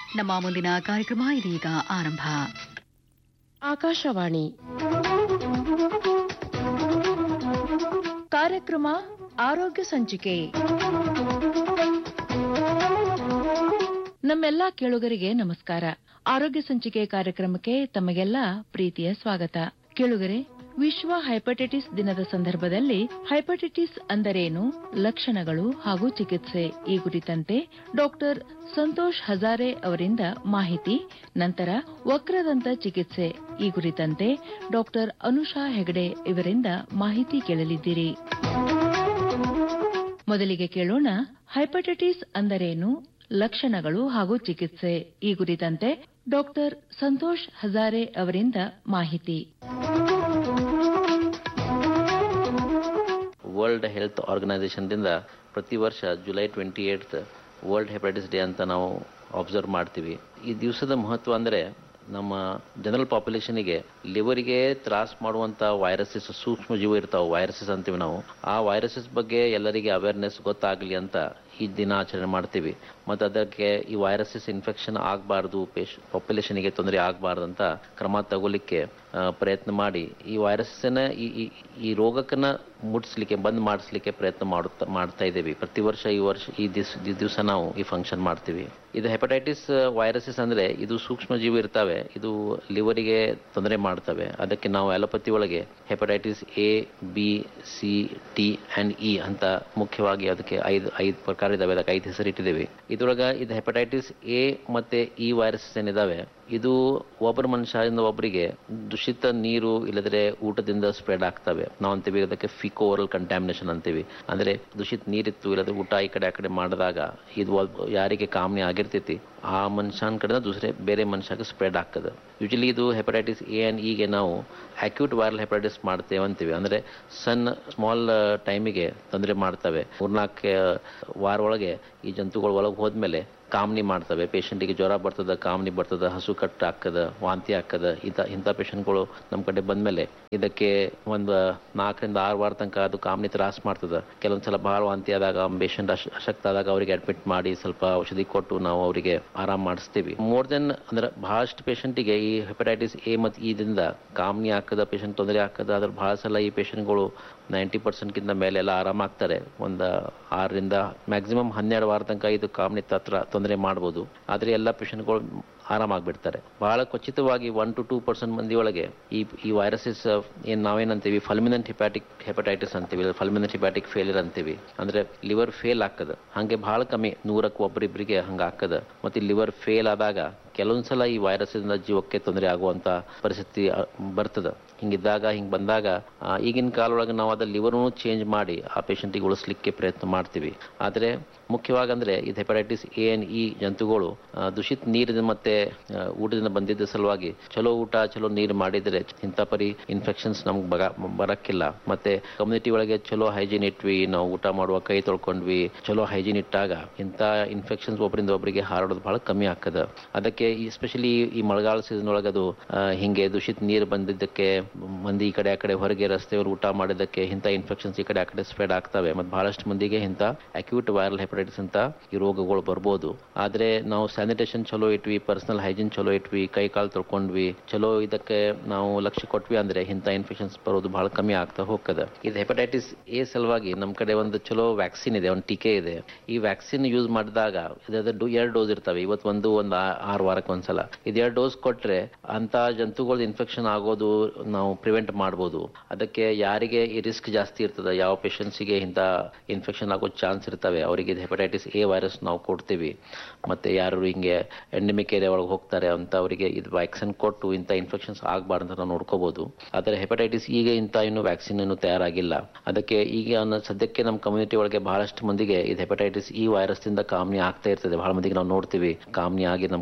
ನಮ್ಮ ಮುಂದಿನ ಕಾರ್ಯಕ್ರಮ ಇದೀಗ ಆರಂಭ ಆಕಾಶವಾಣಿ ಕಾರ್ಯಕ್ರಮ ಆರೋಗ್ಯ ಸಂಚಿಕೆ ನಮ್ಮೆಲ್ಲ ಕೇಳುಗರಿಗೆ ನಮಸ್ಕಾರ ಆರೋಗ್ಯ ಸಂಚಿಕೆ ಕಾರ್ಯಕ್ರಮಕ್ಕೆ ತಮಗೆಲ್ಲ ಪ್ರೀತಿಯ ಸ್ವಾಗತ ಕೇಳುಗರೆ ವಿಶ್ವ ಹೈಪಟೈಟಿಸ್ ದಿನದ ಸಂದರ್ಭದಲ್ಲಿ ಹೈಪಟೈಟಿಸ್ ಅಂದರೇನು ಲಕ್ಷಣಗಳು ಹಾಗೂ ಚಿಕಿತ್ಸೆ ಈ ಕುರಿತಂತೆ ಡಾಕ್ಟರ್ ಸಂತೋಷ್ ಹಜಾರೆ ಅವರಿಂದ ಮಾಹಿತಿ ನಂತರ ವಕ್ರದಂತ ಚಿಕಿತ್ಸೆ ಈ ಕುರಿತಂತೆ ಡಾಕ್ಟರ್ ಅನುಷಾ ಹೆಗಡೆ ಇವರಿಂದ ಮಾಹಿತಿ ಕೇಳಲಿದ್ದೀರಿ ಮೊದಲಿಗೆ ಕೇಳೋಣ ಹೈಪಟೈಟಿಸ್ ಅಂದರೇನು ಲಕ್ಷಣಗಳು ಹಾಗೂ ಚಿಕಿತ್ಸೆ ಈ ಕುರಿತಂತೆ ಡಾಕ್ಟರ್ ಸಂತೋಷ್ ಹಜಾರೆ ಅವರಿಂದ ಮಾಹಿತಿ ವರ್ಲ್ಡ್ ಹೆಲ್ತ್ ಆರ್ಗನೈಸೇಷನ್ದಿಂದ ಪ್ರತಿ ವರ್ಷ July twenty eight world hepatitis day ಅಂತ ನಾವು ಅಬ್ಸರ್ವ್ ಮಾಡ್ತೀವಿ ಈ ದಿವಸದ ಮಹತ್ವ ಅಂದರೆ ನಮ್ಮ ಜನರಲ್ ಪಾಪ್ಯುಲೇಷನಿಗೆ ಲಿವರಿಗೆ ತ್ರಾಸ ಮಾಡುವಂಥ ವೈರಸಸ್ ಸೂಕ್ಷ್ಮ ಜೀವ ಇರ್ತಾವೆ ವೈರಸಸ್ ಅಂತೀವಿ ನಾವು ಆ ವೈರಸಸ್ ಬಗ್ಗೆ ಎಲ್ಲರಿಗೆ ಅವೇರ್ನೆಸ್ ಗೊತ್ತಾಗಲಿ ಅಂತ ಈ ದಿನ ಆಚರಣೆ ಮಾಡ್ತೀವಿ ಮತ್ತು ಅದಕ್ಕೆ ಈ ವೈರಸಸ್ ಇನ್ಫೆಕ್ಷನ್ ಆಗಬಾರ್ದು ಪೇಶ್ ಪಾಪ್ಯುಲೇಷನಿಗೆ ತೊಂದರೆ ಆಗಬಾರ್ದು ಅಂತ ಕ್ರಮ ತಗೋಲಿಕ್ಕೆ ಆ, ಪ್ರಯತ್ನ ಮಾಡಿ ಈ ವೈರಸ್ಸನ್ನ ಈ ಈ- ಈ ರೋಗಕ್ಕನ್ನ ಮುಟ್ಸ್ಲಿಕ್ಕೆ ಬಂದ್ ಮಾಡಿಸ್ಲಿಕ್ಕೆ ಪ್ರಯತ್ನ ಮಾಡುತ್ತಾ ಮಾಡ್ತಾ ಇದ್ದೀವಿ ಪ್ರತಿ ವರ್ಷ ಈ ವರ್ಷ ಈ ದಿವ್ಸ ಈ ದಿವಸ ನಾವು ಈ ಫಂಕ್ಷನ್ ಮಾಡ್ತೀವಿ ಇದು ಹೆಪಟೈಟಿಸ್ ವೈರಸಸ್ ಅಂದ್ರೆ ಇದು ಸೂಕ್ಷ್ಮ ಜೀವಿ ಇರ್ತವೆ ಇದು ಲಿವರಿಗೆ ತೊಂದರೆ ಮಾಡ್ತವೆ ಅದಕ್ಕೆ ನಾವು ಅಲೋಪತಿ ಒಳಗೆ hepatitis A B C D and E ಅಂತ ಮುಖ್ಯವಾಗಿ ಅದಕ್ಕೆ ಐದು ಐದು ಪ್ರಕಾರ ಇದಾವೆ ಅದಕ್ಕೆ ಐದು ಹೆಸರು ಇಟ್ಟಿದ್ದೇವೆ ಇದ್ರೊಳಗ ಇದು ಹೆಪಟೈಟಿಸ್ ಎ ಮತ್ತೆ ಇ ವೈರಸಸ್ ಏನಿದಾವೆ ಇದು ಒಬ್ಬರ ಮನುಷ್ಯರಿಂದ ಒಬ್ಬರಿಗೆ ದೂಷಿತ ನೀರು ಇಲ್ಲದ್ರೆ ಊಟದಿಂದ ಸ್ಪ್ರೆಡ್ ಆಗ್ತವೆ ನಾವು ಅಂತೀವಿ ಅದಕ್ಕೆ ಫಿಕೋ ಓರಲ್ ಕಂಟ್ಯಾಮಿನೇಷನ್ ಅಂತೀವಿ ಅಂದ್ರೆ ದೂಷಿತ ನೀರಿತ್ತು ಇಲ್ಲದ್ರೆ ಊಟ ಈ ಕಡೆ ಆ ಕಡೆ ಮಾಡಿದಾಗ ಇದು ಒಬ್ಬ- ಯಾರಿಗೆ ಕಾಮನೆ ಆಗಿರ್ತೈತಿ ಆ ಮನುಷ್ಯನ ಕಡೆ ದೂಸರೆ ಬೇರೆ ಮನುಷ್ಯಗೆ ಸ್ಪ್ರೆಡ್ ಆಗ್ತದೆ ಯೂಶಲಿ ಇದು ಹೆಪಟೈಟಿಸ್ ಎ ಅಂಡ್ ಇಗೆ ನಾವು ಅಕ್ಯೂಟ್ ವೈರಲ್ ಹೆಪಟೈಟಿಸ್ ಮಾಡ್ತೇವೆ ಅಂತೀವಿ ಅಂದ್ರೆ ಸಣ್ಣ ಸ್ಮಾಲ್ ಟೈಮಿಗೆ ತೊಂದರೆ ಮಾಡ್ತವೆ ಮೂರ್ನಾಲ್ಕು ವಾರ ಒಳಗೆ ಈ ಜಂತುಗಳು ಒಳಗೆ ಹೋದ್ಮೇಲೆ ಕಾಮನಿ ಮಾಡ್ತವೆ ಪೇಷಂಟಿಗೆ ಜ್ವರ ಬರ್ತದ ಕಾಮನಿ ಬರ್ತದ ಹಸು ಕಟ್ಟು ಹಾಕದ ವಾಂತಿ ಹಾಕದ ಇಂಥ ಇಂಥ ಪೇಷಂಟ್ಗಳು ನಮ್ಮ ಕಡೆ ಬಂದ್ಮೇಲೆ ಇದಕ್ಕೆ ಒಂದು ನಾಲ್ಕರಿಂದ ಆರು ವಾರ ತನಕ ಅದು ಕಾಮನಿ ತ್ರಾಸ ಮಾಡ್ತದ ಕೆಲವೊಂದ್ಸಲ ಬಹಳ ವಾಂತಿ ಆದಾಗ ಪೇಷಂಟ್ ಅಶಕ್ತ ಆದಾಗ ಅವರಿಗೆ ಅಡ್ಮಿಟ್ ಮಾಡಿ ಸ್ವಲ್ಪ ಔಷಧಿ ಕೊಟ್ಟು ನಾವು ಅವರಿಗೆ ಆರಾಮ್ ಮಾಡಿಸ್ತೀವಿ ಮೋರ್ ದೆನ್ ಅಂದ್ರೆ ಬಹಳಷ್ಟು ಪೇಷಂಟಿಗೆ ಈ ಹೆಪಟೈಟಿಸ್ ಎ ಮತ್ತು ಇದಿಂದ ಕಾಮನಿ ಹಾಕದ ಪೇಷಂಟ್ ತೊಂದರೆ ಹಾಕದ ಅದ್ರ ಬಹಳ ಸಲ ಈ ಪೇಷಂಟ್ಗಳು ನೈಂಟಿ ಪರ್ಸೆಂಟ್ಗಿಂತ ಮೇಲೆ ಎಲ್ಲ ಆರಾಮಾಗ್ತಾರೆ ಒಂದು ಆರರಿಂದ ಮ್ಯಾಕ್ಸಿಮಮ್ ಹನ್ನೆರಡು ವಾರ ತನಕ ಇದು ಕಾಮನಿ ತತ್ರ ತೊಂದರೆ ಮಾಡ್ಬೋದು ಆದರೆ ಎಲ್ಲ ಪೇಷಂಟ್ಗಳು ಆರಾಮಾಗ್ಬಿಡ್ತಾರೆ ಬಹಳ ಖಚಿತವಾಗಿ ಒನ್ ಟು ಟೂ ಪರ್ಸೆಂಟ್ ಮಂದಿ ಒಳಗೆ ಈ ಈ ವೈರಸಸ್ ಏನ್ ನಾವೇನಂತೀವಿ ಫಲ್ಮಿನೆಂಟ್ ಹಿಪ್ಯಾಟಿಕ್ ಹೆಪಟೈಟಿಸ್ ಅಂತೀವಿ ಫಲ್ಮಿನೆಂಟ್ ಹಿಪ್ಯಾಟಿಕ್ ಫೇಲಿಯರ್ ಅಂತೀವಿ ಅಂದ್ರೆ ಲಿವರ್ ಫೇಲ್ ಆಗ್ತದ ಹಂಗೆ ಬಹಳ ಕಮ್ಮಿ ನೂರಕ್ಕೆ ಒಬ್ಬರಿಬ್ಬರಿಗೆ ಹಂಗ ಆಗ್ತದ ಮತ್ತೆ ಲಿವರ್ ಫೇಲ್ ಆದಾಗ ಕೆಲವೊಂದ್ಸಲ ಈ ವೈರಸ್ ಇಂದ ಜೀವಕ್ಕೆ ತೊಂದರೆ ಆಗುವಂತ ಪರಿಸ್ಥಿತಿ ಅ, ಬರ್ತದ ಹಿಂಗಿದ್ದಾಗ ಹಿಂಗ್ ಬಂದಾಗ ಆ, ಈಗಿನ ಕಾಲ ಒಳಗೆ ನಾವು ಅದ ಲಿವರ್ನು ಚೇಂಜ್ ಮಾಡಿ ಆ ಪೇಷಂಟಿಗೆ ಉಳಿಸ್ಲಿಕ್ಕೆ ಪ್ರಯತ್ನ ಮಾಡ್ತೀವಿ ಆದ್ರೆ ಮುಖ್ಯವಾಗಿ ಅಂದ್ರೆ ಇದು ಹೆಪಟೈಟಿಸ್ ಎ ಎನ್ ಇ ಜಂತುಗಳು ಆ, ದೂಷಿತ ನೀರಿನ ಮತ್ತೆ ಆ, ಊಟದಿಂದ ಬಂದಿದ್ದ ಸಲುವಾಗಿ ಚಲೋ ಊಟ ಚಲೋ ನೀರು ಮಾಡಿದ್ರೆ ಇಂಥ ಪರಿ ಇನ್ಫೆಕ್ಷನ್ಸ್ ನಮ್ಗೆ ಬಗ ಬರಕ್ಕಿಲ್ಲ ಮತ್ತೆ ಕಮ್ಯುನಿಟಿ ಒಳಗೆ ಚಲೋ ಹೈಜೀನ್ ಇಟ್ವಿ ನಾವು ಊಟ ಮಾಡುವ ಕೈ ತೊಳ್ಕೊಂಡ್ವಿ ಚಲೋ ಹೈಜೀನ್ ಇಟ್ಟಾಗ ಇಂಥ ಇನ್ಫೆಕ್ಷನ್ಸ್ ಒಬ್ಬರಿಂದ ಒಬ್ಬರಿಗೆ ಹಾರಾಡೋದು ಬಹಳ ಕಮ್ಮಿ ಆಗ್ತದ ಅದಕ್ಕೆ ಎಸ್ಪೆಷಲಿ ಈ ಮಳೆಗಾಲ ಸೀಸನ್ ಒಳಗೆ ಅದು ಆ, ಹಿಂಗೆ ದೂಷಿತ ನೀರು ಬಂದಿದ್ದಕ್ಕೆ ಮಂದಿ ಈ ಕಡೆ ಆ ಕಡೆ ಹೊರಗೆ ರಸ್ತೆಯವರು ಊಟ ಮಾಡಿದ್ದಕ್ಕೆ ಇಂಥ ಇನ್ಫೆಕ್ಷನ್ಸ್ ಈ ಕಡೆ ಆ ಕಡೆ ಸ್ಪ್ರೆಡ್ ಆಗ್ತವೆ ಮತ್ತು ಬಹಳಷ್ಟು ಮಂದಿಗೆ ಇಂಥ ಅಕ್ಯೂಟ್ ವೈರಲ್ ಹೆಪಟೈಟಿಸ್ ಅಂತ ಈ ರೋಗಗಳು ಬರ್ಬೋದು ಆದ್ರೆ ನಾವು ಸ್ಯಾನಿಟೇಷನ್ ಚಲೋ ಇಟ್ವಿ ಪರ್ಸನಲ್ ಹೈಜೀನ್ ಚಲೋ ಇಟ್ವಿ ಕೈ ಕಾಲು ತೊಳ್ಕೊಂಡ್ವಿ ಚಲೋ ಇದಕ್ಕೆ ನಾವು ಲಕ್ಷ್ಯ ಕೊಟ್ವಿ ಅಂದ್ರೆ ಇಂಥ ಇನ್ಫೆಕ್ಷನ್ಸ್ ಬರೋದು ಬಹಳ ಕಮ್ಮಿ ಆಗ್ತಾ ಹೋಗ್ತದೆ ಇದು ಹೆಪಟೈಟಿಸ್ ಎ ಸಲುವಾಗಿ ನಮ್ಮ ಕಡೆ ಒಂದು ಚಲೋ ವ್ಯಾಕ್ಸಿನ್ ಇದೆ ಒಂದು ಟೀಕೆ ಇದೆ ಈ ವ್ಯಾಕ್ಸಿನ್ ಯೂಸ್ ಮಾಡಿದಾಗ ಇದು ಎರಡು ಡೋಸ್ ಇರ್ತವೆ ಇವತ್ತು ಒಂದು ಒಂದು ಆ- ಆರು ವಾರಕ್ಕೆ ಒಂದ್ಸಲ ಇದು ಎರಡು ಡೋಸ್ ಕೊಟ್ರೆ ಅಂತ ಜಂತುಗಳ ಇನ್ಫೆಕ್ಷನ್ ಆಗೋದು ನಾವು ಪ್ರಿವೆಂಟ್ ಮಾಡ್ಬೋದು ಅದಕ್ಕೆ ಯಾರಿಗೆ ಈ ರಿಸ್ಕ್ ಜಾಸ್ತಿ ಇರ್ತದೆ ಯಾವ ಪೇಷಂಟ್ಸಿಗೆ ಇಂಥ ಇನ್ಫೆಕ್ಷನ್ ಆಗೋ ಚಾನ್ಸ್ ಇರ್ತವೆ ಅವರಿಗೆ ಇದು ಹೆಪಟೈಟಿಸ್ ಎ ವೈರಸ್ ನಾವು ಕೊಡ್ತೀವಿ ಮತ್ತೆ ಯಾರು ಹಿಂಗೆ ಎಂಡೆಮಿಕ್ ಏರಿಯಾ ಒಳಗೆ ಹೋಗ್ತಾರೆ ಅಂತ ಅವರಿಗೆ ಇದು ವ್ಯಾಕ್ಸಿನ್ ಕೊಟ್ಟು ಇಂಥ ಇನ್ಫೆಕ್ಷನ್ಸ್ ಆಗಬಾರ್ದು ಅಂತ ನಾವು ನೋಡ್ಕೋಬಹುದು ಆದರೆ ಹೆಪಟೈಟಿಸ್ ಈಗ ಇಂಥ ಇನ್ನು ವ್ಯಾಕ್ಸಿನ್ ಇನ್ನು ತಯಾರಾಗಿಲ್ಲ ಅದಕ್ಕೆ ಈಗ ಅನ್ನ- ಸದ್ಯಕ್ಕೆ ನಮ್ಮ ಕಮ್ಯುನಿಟಿ ಒಳಗೆ ಬಹಳಷ್ಟು ಮಂದಿಗೆ ಇದು ಹೆಪಟೈಟಿಸ್ ಈ ವೈರಸ್ ಇಂದ ಕಾಮನಿ ಆಗ್ತಾ ಇರ್ತದೆ ಬಹಳ ಮಂದಿಗೆ ನಾವು ನೋಡ್ತೀವಿ ಕಾಮನಿ ಆಗಿ ನಮ್ಮ ಕಡೆ ಬರ್ತಾರೆ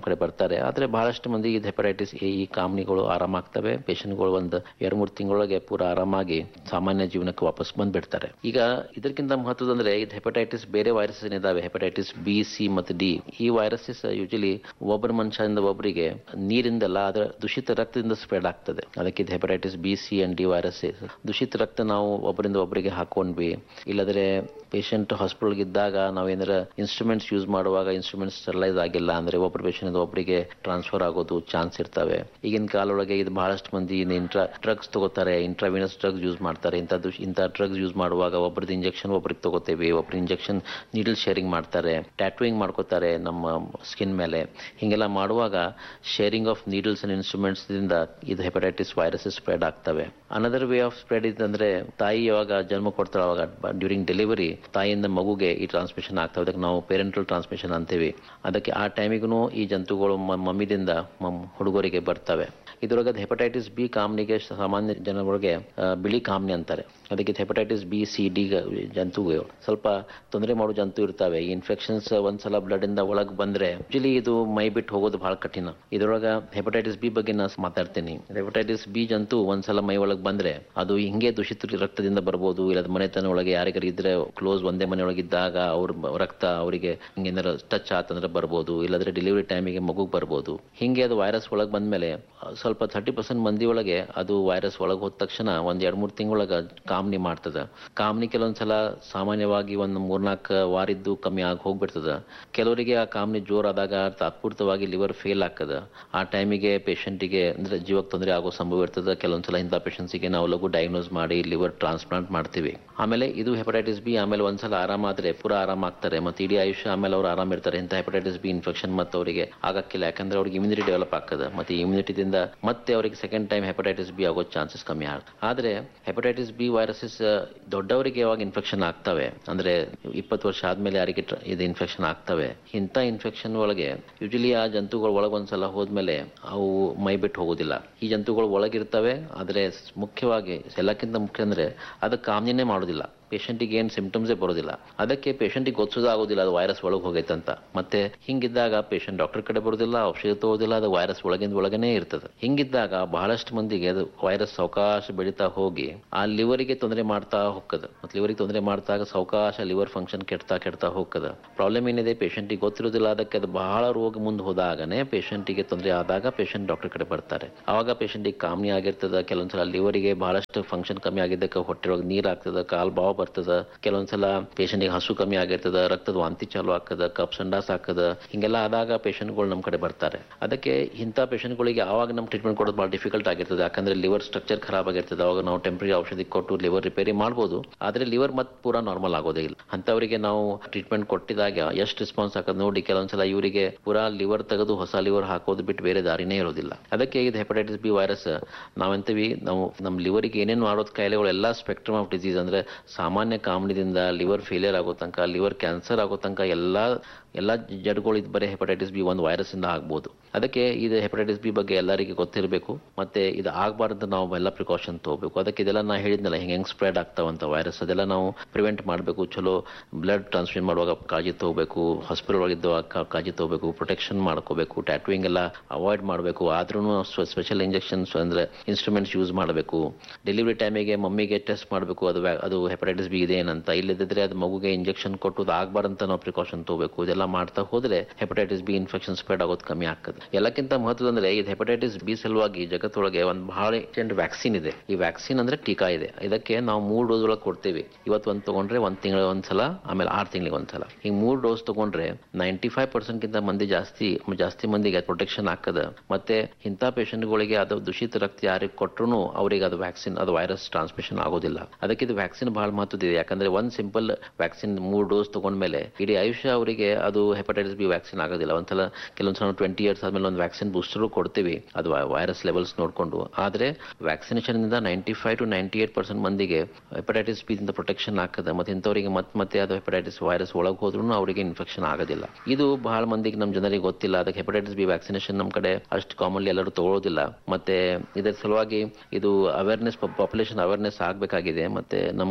ಬರ್ತಾರೆ ಆದರೆ ಬಹಳಷ್ಟು ಮಂದಿ ಇದು ಹೆಪಟೈಟಿಸ್ ಎ ಈ ಕಾಮನಿಗಳು ಆರಾಮಾಗ್ತವೆ ಪೇಷಂಟ್ಗಳು ಒಂದು ಎರಡು ಮೂರು ತಿಂಗಳೊಳಗೆ ಪೂರ ಆರಾಮಾಗಿ ಸಾಮಾನ್ಯ ಜೀವನಕ್ಕೆ ವಾಪಸ್ ಬಂದ್ಬಿಡ್ತಾರೆ ಈಗ ಇದಕ್ಕಿಂತ ಮಹತ್ವದಂದ್ರೆ ಇದು ಹೆಪಟೈಟಿಸ್ ಬೇರೆ ವೈರಸ್ ಏನಿದಾವೆ ಹೆಪಟೈಟಿಸ್ ಬಿ ಸಿ ಮತ್ತು ಡಿ ಈ ವೈರಸಸ್ ಯೂಶಲಿ ಒಬ್ಬರ ಮನುಷ್ಯರಿಂದ ಒಬ್ಬರಿಗೆ ನೀರಿಂದಲ್ಲ ಅದರ ದೂಷಿತ ರಕ್ತದಿಂದ ಸ್ಪ್ರೆಡ್ ಆಗ್ತದೆ ಅದಕ್ಕೆ ಇದು hepatitis B C and D virus ದೂಷಿತ ರಕ್ತ ನಾವು ಒಬ್ಬರಿಂದ ಒಬ್ಬರಿಗೆ ಹಾಕೊಂಡ್ವಿ ಇಲ್ಲದ್ರೆ ಪೇಷಂಟ್ ಹಾಸ್ಪಿಟಲ್ಗೆ ಇದ್ದಾಗ ನಾವು ಏನಾರ ಇನ್ಸ್ಟ್ರೂಮೆಂಟ್ಸ್ ಯೂಸ್ ಮಾಡುವಾಗ ಇನ್ಸ್ಟ್ರೂಮೆಂಟ್ಸ್ ಸ್ಟೆರಲೈಸ್ ಆಗಿಲ್ಲ ಅಂದ್ರೆ ಒಬ್ಬರ ಪೇಷಂಟ್ ಒಬ್ಬರಿಗೆ ಟ್ರಾನ್ಸ್ಫರ್ ಆಗೋದು ಚಾನ್ಸ್ ಇರ್ತವೆ ಈಗಿನ ಕಾಲೊಳಗೆ ಇದು ಬಹಳಷ್ಟು ಮಂದಿ ಇಂಟ್ರಾ ಡ್ರಗ್ಸ್ ತಗೋತಾರೆ ಇಂಟ್ರಾವಿನಸ್ ಡ್ರಗ್ಸ್ ಯೂಸ್ ಮಾಡ್ತಾರೆ ಇಂಥ ದುಷ್ ಇಂಥ ಡ್ರಗ್ಸ್ ಯೂಸ್ ಮಾಡುವಾಗ ಒಬ್ಬರದ್ದು ಇಂಜೆಕ್ಷನ್ ಒಬ್ರಿಗೆ ತಗೋತೇವೆ ಒಬ್ರು ಇಂಜೆಕ್ಷನ್ ನೀಡಲ್ ಶೇರಿಂಗ್ ಮಾಡ್ತಾರೆ ಟ್ಯಾಟೂಯಿಂಗ್ ಮಾಡ್ಕೋತಾರೆ ನಮ್ಮ ಸ್ಕಿನ್ ಮೇಲೆ ಹೀಗೆಲ್ಲ ಮಾಡುವಾಗ sharing of needles and instruments ದಿಂದ ಇದು ಹೆಪಟೈಟಿಸ್ ವೈರಸ್ ಸ್ಪ್ರೆಡ್ ಆಗ್ತವೆ ಅನದರ್ ವೇ ಆಫ್ ಸ್ಪ್ರೆಡ್ ಇದಂದ್ರೆ ತಾಯಿ ಯಾವಾಗ ಜನ್ಮ ಕೊಡ್ತಾಳೆ ಅವಾಗ ಡ್ಯೂರಿಂಗ್ ಡೆಲಿವರಿ ತಾಯಿಯಿಂದ ಮಗುಗೆ ಈ ಟ್ರಾನ್ಸ್ಮಿಷನ್ ಆಗ್ತವೆ ಅದಕ್ಕೆ ನಾವು ಪೇರೆಂಟಲ್ ಟ್ರಾನ್ಸ್ಮಿಷನ್ ಅಂತೀವಿ ಅದಕ್ಕೆ ಆ ಟೈಮಿಗೂ ಈ ಜಂತುಗಳು ಮ- ಮಮ್ಮಿದಿಂದ ಮಮ್ ಹುಡುಗರಿಗೆ ಬರ್ತವೆ ಇದರೊಳಗೆ ಹೆಪಟೈಟಿಸ್ ಬಿ ಕಾಮ್ನಿಗೆ ಸಾಮಾನ್ಯ ಜನಗಳಿಗೆ ಆ, ಬಿಳಿ ಕಾಮ್ನಿ ಅಂತಾರೆ ಅದಕ್ಕೆ ಹೆಪಟೈಟಿಸ್ ಬಿ ಸಿ ಡಿ ಜಂತುಗಳು ಸ್ವಲ್ಪ ತೊಂದರೆ ಮಾಡೋ ಜಂತು ಇರ್ತವೆ ಈ ಇನ್ಫೆಕ್ಷನ್ಸ್ ಒಂದ್ಸಲ ಬ್ಲಡ್ ಇಂದ ಒಳಗೆ ಬಂದ್ರೆ ಯೂಶಲಿ ಇದು ಮೈ ಬಿಟ್ಟು ಹೋಗೋದು ಬಹಳ ಕಠಿಣ ಇದರೊಳಗ ಹೆಪಟೈಟಿಸ್ ಬಿ ಬಗ್ಗೆ ನಾನು ಮಾತಾಡ್ತೀನಿ ಹೆಪಟೈಟಿಸ್ ಬಿ ಜಂತು ಒಂದ್ಸಲ ಮೈ ಒಳಗೆ ಬಂದ್ರೆ ಅದು ಹಿಂಗೆ ದೂಷಿತ ರಕ್ತದಿಂದ ಬರ್ಬೋದು ಇಲ್ಲ ಮನೆತನ ಒಳಗೆ ಯಾರಿಗಾರು ಇದ್ರೆ ಕ್ಲೋಸ್ ಒಂದೇ ಮನೆ ಒಳಗೆ ಇದ್ದಾಗ ಅವ್ರ ಬ- ರಕ್ತ ಅವರಿಗೆ ಹಿಂಗೇನಾರ ಟಚ್ ಆತಂದ್ರೆ ಬರ್ಬೋದು ಇಲ್ಲಾಂದ್ರೆ ಡೆಲಿವರಿ ಟೈಮಿಗೆ ಮಗುಗೆ ಬರ್ಬೋದು ಹಿಂಗೆ ಅದು ವೈರಸ್ ಒಳಗೆ ಬಂದ್ಮೇಲೆ ಆ, ಸ್ವಲ್ಪ ಥರ್ಟಿ ಪರ್ಸೆಂಟ್ ಮಂದಿ ಒಳಗೆ ಅದು ವೈರಸ್ ಒಳಗೆ ಹೋದ ತಕ್ಷಣ ಒಂದ್ ಎರಡ್ ಮೂರು ತಿಂಗಳೊಳಗ ಕಾಮ್ನಿ ಮಾಡ್ತದ ಕಾಮ್ನಿ ಕೆಲವೊಂದ್ಸಲ ಸಾಮಾನ್ಯವಾಗಿ ಒಂದು ಮೂರ್ನಾಲ್ಕು ವಾರಿದ್ದು ಕಮ್ಮಿ ಆಗಿ ಹೋಗ್ಬಿಡ್ತದ ಕೆಲವರಿಗೆ ಆ ಕಾಮ್ನಿ ಜೋರಾದಾಗ ತಾತ್ಪೂರ್ತವಾಗಿ ಲಿವರ್ ಫೇಲ್ ಆಗ್ತದ ಆ ಟೈಮಿಗೆ ಪೇಷಂಟಿಗೆ ಅಂದ್ರೆ ಜೀವಕ್ಕೆ ತೊಂದರೆ ಆಗೋ ಸಂಭವ ಇರ್ತದೆ ಕೆಲವೊಂದ್ಸಲ ಇಂಥ ಪೇಷಂಟ್ಸಿಗೆ ನಾವು ಲಘು ಡಯಾಗ್ನೋಸ್ ಮಾಡಿ ಲಿವರ್ ಟ್ರಾನ್ಸ್ಪ್ಲಾಂಟ್ ಮಾಡ್ತೀವಿ ಆಮೇಲೆ ಇದು ಹೆಪಟೈಟಿಸ್ ಬಿ ಆಮೇಲೆ ಒಂದ್ಸಲ ಆರಾಮಾದ್ರೆ ಪೂರಾ ಆರಾಮಾಗ್ತಾರೆ ಮತ್ತೆ ಇಡೀ ಆಯುಷ್ಯ ಆಮೇಲೆ ಅವ್ರು ಆರಾಮ ಇರ್ತಾರೆ ಇಂಥ ಹೆಪಟೈಟಿಸ್ ಬಿ ಇನ್ಫೆಕ್ಷನ್ ಮತ್ತೆ ಅವರಿಗೆ ಆಗಕ್ಕಿಲ್ಲ ಯಾಕಂದ್ರೆ ಅವ್ರಿಗೆ ಇಮ್ಯುನಿಟಿ ಡೆವಲಪ್ ಆಗ್ತದೆ ಮತ್ತೆ ಇಮ್ಯುನಿಟಿದಿಂದ ಮತ್ತೆ ಅವರಿಗೆ ಸೆಕೆಂಡ್ ಟೈಮ್ ಹೆಪಟೈಟಿಸ್ ಬಿ ಆಗೋ ಚಾನ್ಸಸ್ ಕಮ್ಮಿ ಆಗುತ್ತೆ ಆದ್ರೆ ಹೆಪಟೈಟಿಸ್ ಬಿ ವೈರಸಸ್ ದೊಡ್ಡವರಿಗೆ ಯಾವಾಗ ಇನ್ಫೆಕ್ಷನ್ ಆಗ್ತವೆ ಅಂದ್ರೆ ಇಪ್ಪತ್ತು ವರ್ಷ ಆದ್ಮೇಲೆ ಯಾರಿಗೆ ಟ್ರ- ಇದು ಇನ್ಫೆಕ್ಷನ್ ಆಗ್ತವೆ ಇಂಥ ಇನ್ಫೆಕ್ಷನ್ ಒಳಗೆ ಯೂಶಲಿ ಆ ಜಂತುಗಳು ಒಳಗೊಂದ್ಸಲ ಹೋದ್ಮೇಲೆ ಅವು ಮೈ ಬಿಟ್ಟು ಹೋಗೋದಿಲ್ಲ ಈ ಜಂತುಗಳು ಒಳಗಿರ್ತವೆ ಆದ್ರೆ ಮುಖ್ಯವಾಗಿ ಎಲ್ಲಕ್ಕಿಂತ ಮುಖ್ಯ ಅಂದ್ರೆ ಅದು ಕಾಮ್ನಿನೇ ಮಾಡೋದಿಲ್ಲ ಪೇಷಂಟಿಗೆ ಏನು ಸಿಂಪ್ಟಮ್ಸೇ ಬರೋದಿಲ್ಲ ಅದಕ್ಕೆ ಪೇಷಂಟಿಗೆ ಗೊತ್ತಿಸೋದು ಆಗೋದಿಲ್ಲ ಅದು ವೈರಸ್ ಒಳಗೆ ಹೋಗೈತೆ ಅಂತ ಮತ್ತೆ ಹಿಂಗಿದ್ದಾಗ ಪೇಷಂಟ್ ಡಾಕ್ಟರ್ ಕಡೆ ಬರೋದಿಲ್ಲ ಔಷಧ ತಗೋದಿಲ್ಲ ಅದು ವೈರಸ್ ಒಳಗಿಂದ ಒಳಗನೆ ಇರ್ತದೆ ಹಿಂಗಿದ್ದಾಗ ಬಹಳಷ್ಟು ಮಂದಿಗೆ ಅದು ವೈರಸ್ ಸಾವಕಾಶ ಬೆಳೀತಾ ಹೋಗಿ ಆ ಲಿವರಿಗೆ ತೊಂದರೆ ಮಾಡ್ತಾ ಹೋಗ್ತದ ಮತ್ತೆ ಲಿವರಿಗೆ ತೊಂದರೆ ಮಾಡ್ತಾಗ ಸಾವಕಾಶ ಲಿವರ್ ಫಂಕ್ಷನ್ ಕೆಡ್ತಾ ಕೆಡ್ತಾ ಹೋಗ್ತದ ಪ್ರಾಬ್ಲಮ್ ಏನಿದೆ ಪೇಷಂಟಿಗೆ ಗೊತ್ತಿರೋದಿಲ್ಲ ಅದಕ್ಕೆ ಅದು ಬಹಳ ರೋಗ ಮುಂದೆ ಹೋದಾಗನೇ ಪೇಷಂಟಿಗೆ ತೊಂದರೆ ಆದಾಗ ಪೇಷಂಟ್ ಡಾಕ್ಟರ್ ಕಡೆ ಬರ್ತಾರೆ ಆವಾಗ ಪೇಷಂಟಿಗೆ ಕಾಮನಿ ಆಗಿರ್ತದ ಕೆಲವೊಂದ್ಸಲ ಲಿವರಿಗೆ ಬಹಳಷ್ಟು ಫಂಕ್ಷನ್ ಕಮ್ಮಿ ಆಗಿದ್ದಕ್ಕೆ ಹೊಟ್ಟೆ ಒಳಗೆ ನೀರ್ ಆಗ್ತದ ಕಾಲ್ ಬಾವು ಬರ್ತದ ಕೆಲವೊಂದ್ಸಲ ಪೇಷಂಟಿಗೆ ಹಸು ಕಮ್ಮಿ ಆಗಿರ್ತದ ರಕ್ತದ ವಾಂತಿ ಚಾಲು ಆಗ್ತದ ಕಪ್ ಸಂಡಾಸ್ ಆಗ್ತದ ಹಿಂಗೆಲ್ಲ ಆದಾಗ ಪೇಷಂಟ್ಗಳು ನಮ್ಮ ಕಡೆ ಬರ್ತಾರೆ ಅದಕ್ಕೆ ಇಂಥ ಪೇಷಂಟ್ಗಳಿಗೆ ಆವಾಗ ನಮ್ಮ ಟ್ರೀಟ್ಮೆಂಟ್ ಕೊಡೋದು ಬಹಳ ಡಿಫಿಕಲ್ಟ್ ಆಗಿರ್ತದೆ ಯಾಕಂದ್ರೆ ಲಿವರ್ ಸ್ಟ್ರಕ್ಚರ್ ಖರಾಬ್ ಆಗಿರ್ತದೆ ಅವಾಗ ನಾವು ಟೆಂಪ್ರರಿ ಔಷಧಿ ಕೊಟ್ಟು ಲಿವರ್ ರಿಪೇರಿ ಮಾಡ್ಬೋದು ಆದ್ರೆ ಲಿವರ್ ಮತ್ತೆ ಪೂರಾ ನಾರ್ಮಲ್ ಆಗೋದೇ ಇಲ್ಲ ಅಂತವರಿಗೆ ನಾವು ಟ್ರೀಟ್ಮೆಂಟ್ ಕೊಟ್ಟಿದಾಗ ಎಷ್ಟು ರೆಸ್ಪಾನ್ಸ್ ಹಾಕೋದು ನೋಡಿ ಕೆಲವೊಂದ್ಸಲ ಇವರಿಗೆ ಪೂರಾ ಲಿವರ್ ತೆಗೆದು ಹೊಸ ಲಿವರ್ ಹಾಕೋದು ಬಿಟ್ಟು ಬೇರೆ ದಾರಿನೇ ಇರೋದಿಲ್ಲ ಅದಕ್ಕೆ ಇದು ಹೆಪಟೈಟಿಸ್ ಬಿ ವೈರಸ್ ನಾವಂತೀವಿ ನಾವು ನಮ್ಮ ಲಿವರಿಗೆ ಏನೇನು ಮಾಡೋದು ಕಾಯಿಲೆಗಳು ಎಲ್ಲ ಸ್ಪೆಕ್ಟ್ರಮ್ ಆಫ್ ಡಿಸೀಸ್ ಅಂದ್ರೆ ಸಾಮಾನ್ಯ ಕಾಮಣಿದಿಂದ ಲಿವರ್ ಫೇಲಿಯರ್ ಆಗೋ ತನಕ ಲಿವರ್ ಕ್ಯಾನ್ಸರ್ ಆಗೋ ತನಕ ಎಲ್ಲ ಎಲ್ಲ ಜಡ್ಗಳು ಇದು ಬರೀ ಹೆಪಟೈಟಿಸ್ ಬಿ ಒಂದು ವೈರಸ್ ಇಂದ ಆಗ್ಬೋದು ಅದಕ್ಕೆ ಇದು ಹೆಪಟೈಟಿಸ್ ಬಿ ಬಗ್ಗೆ ಎಲ್ಲರಿಗೆ ಗೊತ್ತಿರಬೇಕು ಮತ್ತೆ ಇದು ಆಗಬಾರ್ದು ನಾವು ಎಲ್ಲ ಪ್ರಿಕಾಷನ್ ತಗೋಬೇಕು ಅದಕ್ಕೆ ಇದೆಲ್ಲ ನಾ ಹೇಳಿದ್ನಲ್ಲ ಹೆಂಗೆ ಹೆಂಗೆ ಸ್ಪ್ರೆಡ್ ಆಗ್ತಾವಂತ ವೈರಸ್ ಅದೆಲ್ಲ ನಾವು ಪ್ರಿವೆಂಟ್ ಮಾಡಬೇಕು ಚಲೋ ಬ್ಲಡ್ ಟ್ರಾನ್ಸ್ಫ್ಯೂಷನ್ ಮಾಡುವಾಗ ಕಾಳಜಿ ತಗೋಬೇಕು ಹಾಸ್ಪಿಟಲ್ ಒಳಗಿದ್ದಾಗ ಕಾ- ಕಾಳಜಿ ತಗೋಬೇಕು ಪ್ರೊಟೆಕ್ಷನ್ ಮಾಡ್ಕೋಬೇಕು ಟ್ಯಾಟುವಿಂಗ್ ಎಲ್ಲ ಅವಾಯ್ಡ್ ಮಾಡಬೇಕು ಆದ್ರೂ ಸ್ಪೆಷಲ್ ಇಂಜೆಕ್ಷನ್ಸ್ ಅಂದ್ರೆ ಇನ್ಸ್ಟ್ರೂಮೆಂಟ್ಸ್ ಯೂಸ್ ಮಾಡಬೇಕು ಡೆಲಿವರಿ ಟೈಮಿಗೆ ಮಮ್ಮಿಗೆ ಟೆಸ್ಟ್ ಮಾಡಬೇಕು ಅದು ವ್ಯಾ- ಅದು ಹೆಪಟೈಟಿಸ್ ಬಿ ಇದೆ ಏನಂತ ಇಲ್ಲದಿದ್ರೆ ಅದು ಮಗುಗೆ ಇಂಜೆಕ್ಷನ್ ಕೊಟ್ಟು ಅದು ಆಗ್ಬಾರ್ದಂತ ನಾವು ಪ್ರಿಕಾಷನ್ ತಗೋಬೇಕು ಇದೆಲ್ಲ ಮಾಡ್ತಾ ಹೋದ್ರೆ ಹೆಪಟೈಟಿಸ್ ಬಿ ಇನ್ಫೆಕ್ಷನ್ ಸ್ಪ್ರೆಡ್ ಆಗೋದು ಕಮ್ಮಿ ಆಗ್ತದೆ ಎಲ್ಲಕ್ಕಿಂತ ಮಹತ್ವದಂದ್ರೆ ಇದು ಹೆಪಟೈಟಿಸ್ ಬಿ ಸಲುವಾಗಿ ಜಗತ್ತೊಳಗೆ ಒಂದು ಬಹಳ ವ್ಯಾಕ್ಸಿನ್ ಇದೆ ಈ ವ್ಯಾಕ್ಸಿನ್ ಅಂದ್ರೆ ಟೀಕಾ ಇದೆ ಇದಕ್ಕೆ ನಾವು ಮೂರು ಡೋಸ್ ಒಳಗೆ ಕೊಡ್ತೀವಿ ಇವತ್ತು ಒಂದು ತಗೊಂಡ್ರೆ ಒಂದ್ ತಿಂಗಳ ಒಂದ್ಸಲ ಆಮೇಲೆ ಆರು ತಿಂಗಳಿಗೆ ಒಂದ್ಸಲ ಈ ಮೂರು ಡೋಸ್ ತಗೊಂಡ್ರೆ ನೈಂಟಿ ಫೈವ್ ಪರ್ಸೆಂಟ್ ಗಿಂತ ಮಂದಿ ಜಾಸ್ತಿ ಜಾಸ್ತಿ ಮಂದಿಗೆ ಪ್ರೊಟೆಕ್ಷನ್ ಆಗ್ತದ ಮತ್ತೆ ಇಂಥ ಪೇಷಂಟ್ಗಳಿಗೆ ಅದು ದೂಷಿತ ರಕ್ತ ಯಾರಿಗೆ ಕೊಟ್ಟರು ಅವರಿಗೆ ಅದು ವ್ಯಾಕ್ಸಿನ್ ಅದು ವೈರಸ್ ಟ್ರಾನ್ಸ್ಮಿಷನ್ ಆಗೋದಿಲ್ಲ ಅದಕ್ಕೆ ಇದು ವ್ಯಾಕ್ಸಿನ್ ಬಹಳ ಮಹತ್ವದಿದೆ ಯಾಕಂದ್ರೆ ಒಂದ್ ಸಿಂಪಲ್ ವ್ಯಾಕ್ಸಿನ್ ಮೂರು ಡೋಸ್ ತಗೊಂಡ್ಮೇಲೆ ಇಡೀ ಆಯುಷ್ಯ ಅವರಿಗೆ ಅದು ಹೆಪಟೈಟಿಸ್ ಬಿ ವ್ಯಾಕ್ಸಿನ್ ಆಗೋದಿಲ್ಲ ಒಂದ್ಸಲ ಕೆಲವೊಂದ್ಸಲ ಟ್ವೆಂಟಿ ಇಯರ್ಸ್ ಆದ್ಮೇಲೆ ಒಂದು ವ್ಯಾಕ್ಸಿನ್ ಬೂಸ್ಟರ್ ಕೊಡ್ತೀವಿ ಅದು ವೈರಸ್ ಲೆವೆಲ್ಸ್ ನೋಡ್ಕೊಂಡು ಆದ್ರೆ ವ್ಯಾಕ್ಸಿನೇಷನ್ ಇಂದ ninety five to ninety eight percent ಮಂದಿಗೆ ಹೆಪಟೈಟಿಸ್ ಬಿ ದಿಂದ ಪ್ರೊಟೆಕ್ಷನ್ ಆಗ್ತದೆ ಮತ್ತೆ ಇಂಥವರಿಗೆ ಮತ್ತೆ ಮತ್ತೆ ಅದು ಹೆಪಟೈಟಿಸ್ ವೈರಸ್ ಒಳಗೆ ಹೋದ್ರೂ ಅವರಿಗೆ ಇನ್ಫೆಕ್ಷನ್ ಆಗೋದಿಲ್ಲ ಇದು ಬಹಳ ಮಂದಿಗೆ ನಮ್ಮ ಜನರಿಗೆ ಗೊತ್ತಿಲ್ಲ ಅದಕ್ಕೆ ಹೆಪಟೈಟಿಸ್ ಬಿ ವ್ಯಾಕ್ಸಿನೇಷನ್ ನಮ್ಮ ಕಡೆ ಅಷ್ಟು ಕಾಮನ್ಲಿ ಎಲ್ಲರೂ ತಗೊಳ್ಳೋದಿಲ್ಲ ಮತ್ತೆ ಇದರ ಸಲುವಾಗಿ ಇದು ಅವೇರ್ನೆಸ್ ಪಾಪ್ಯುಲೇಷನ್ ಅವೇರ್ನೆಸ್ ಆಗಬೇಕಾಗಿದೆ ಮತ್ತೆ ನಮ್ಮ ಗವರ್ಮೆಂಟ್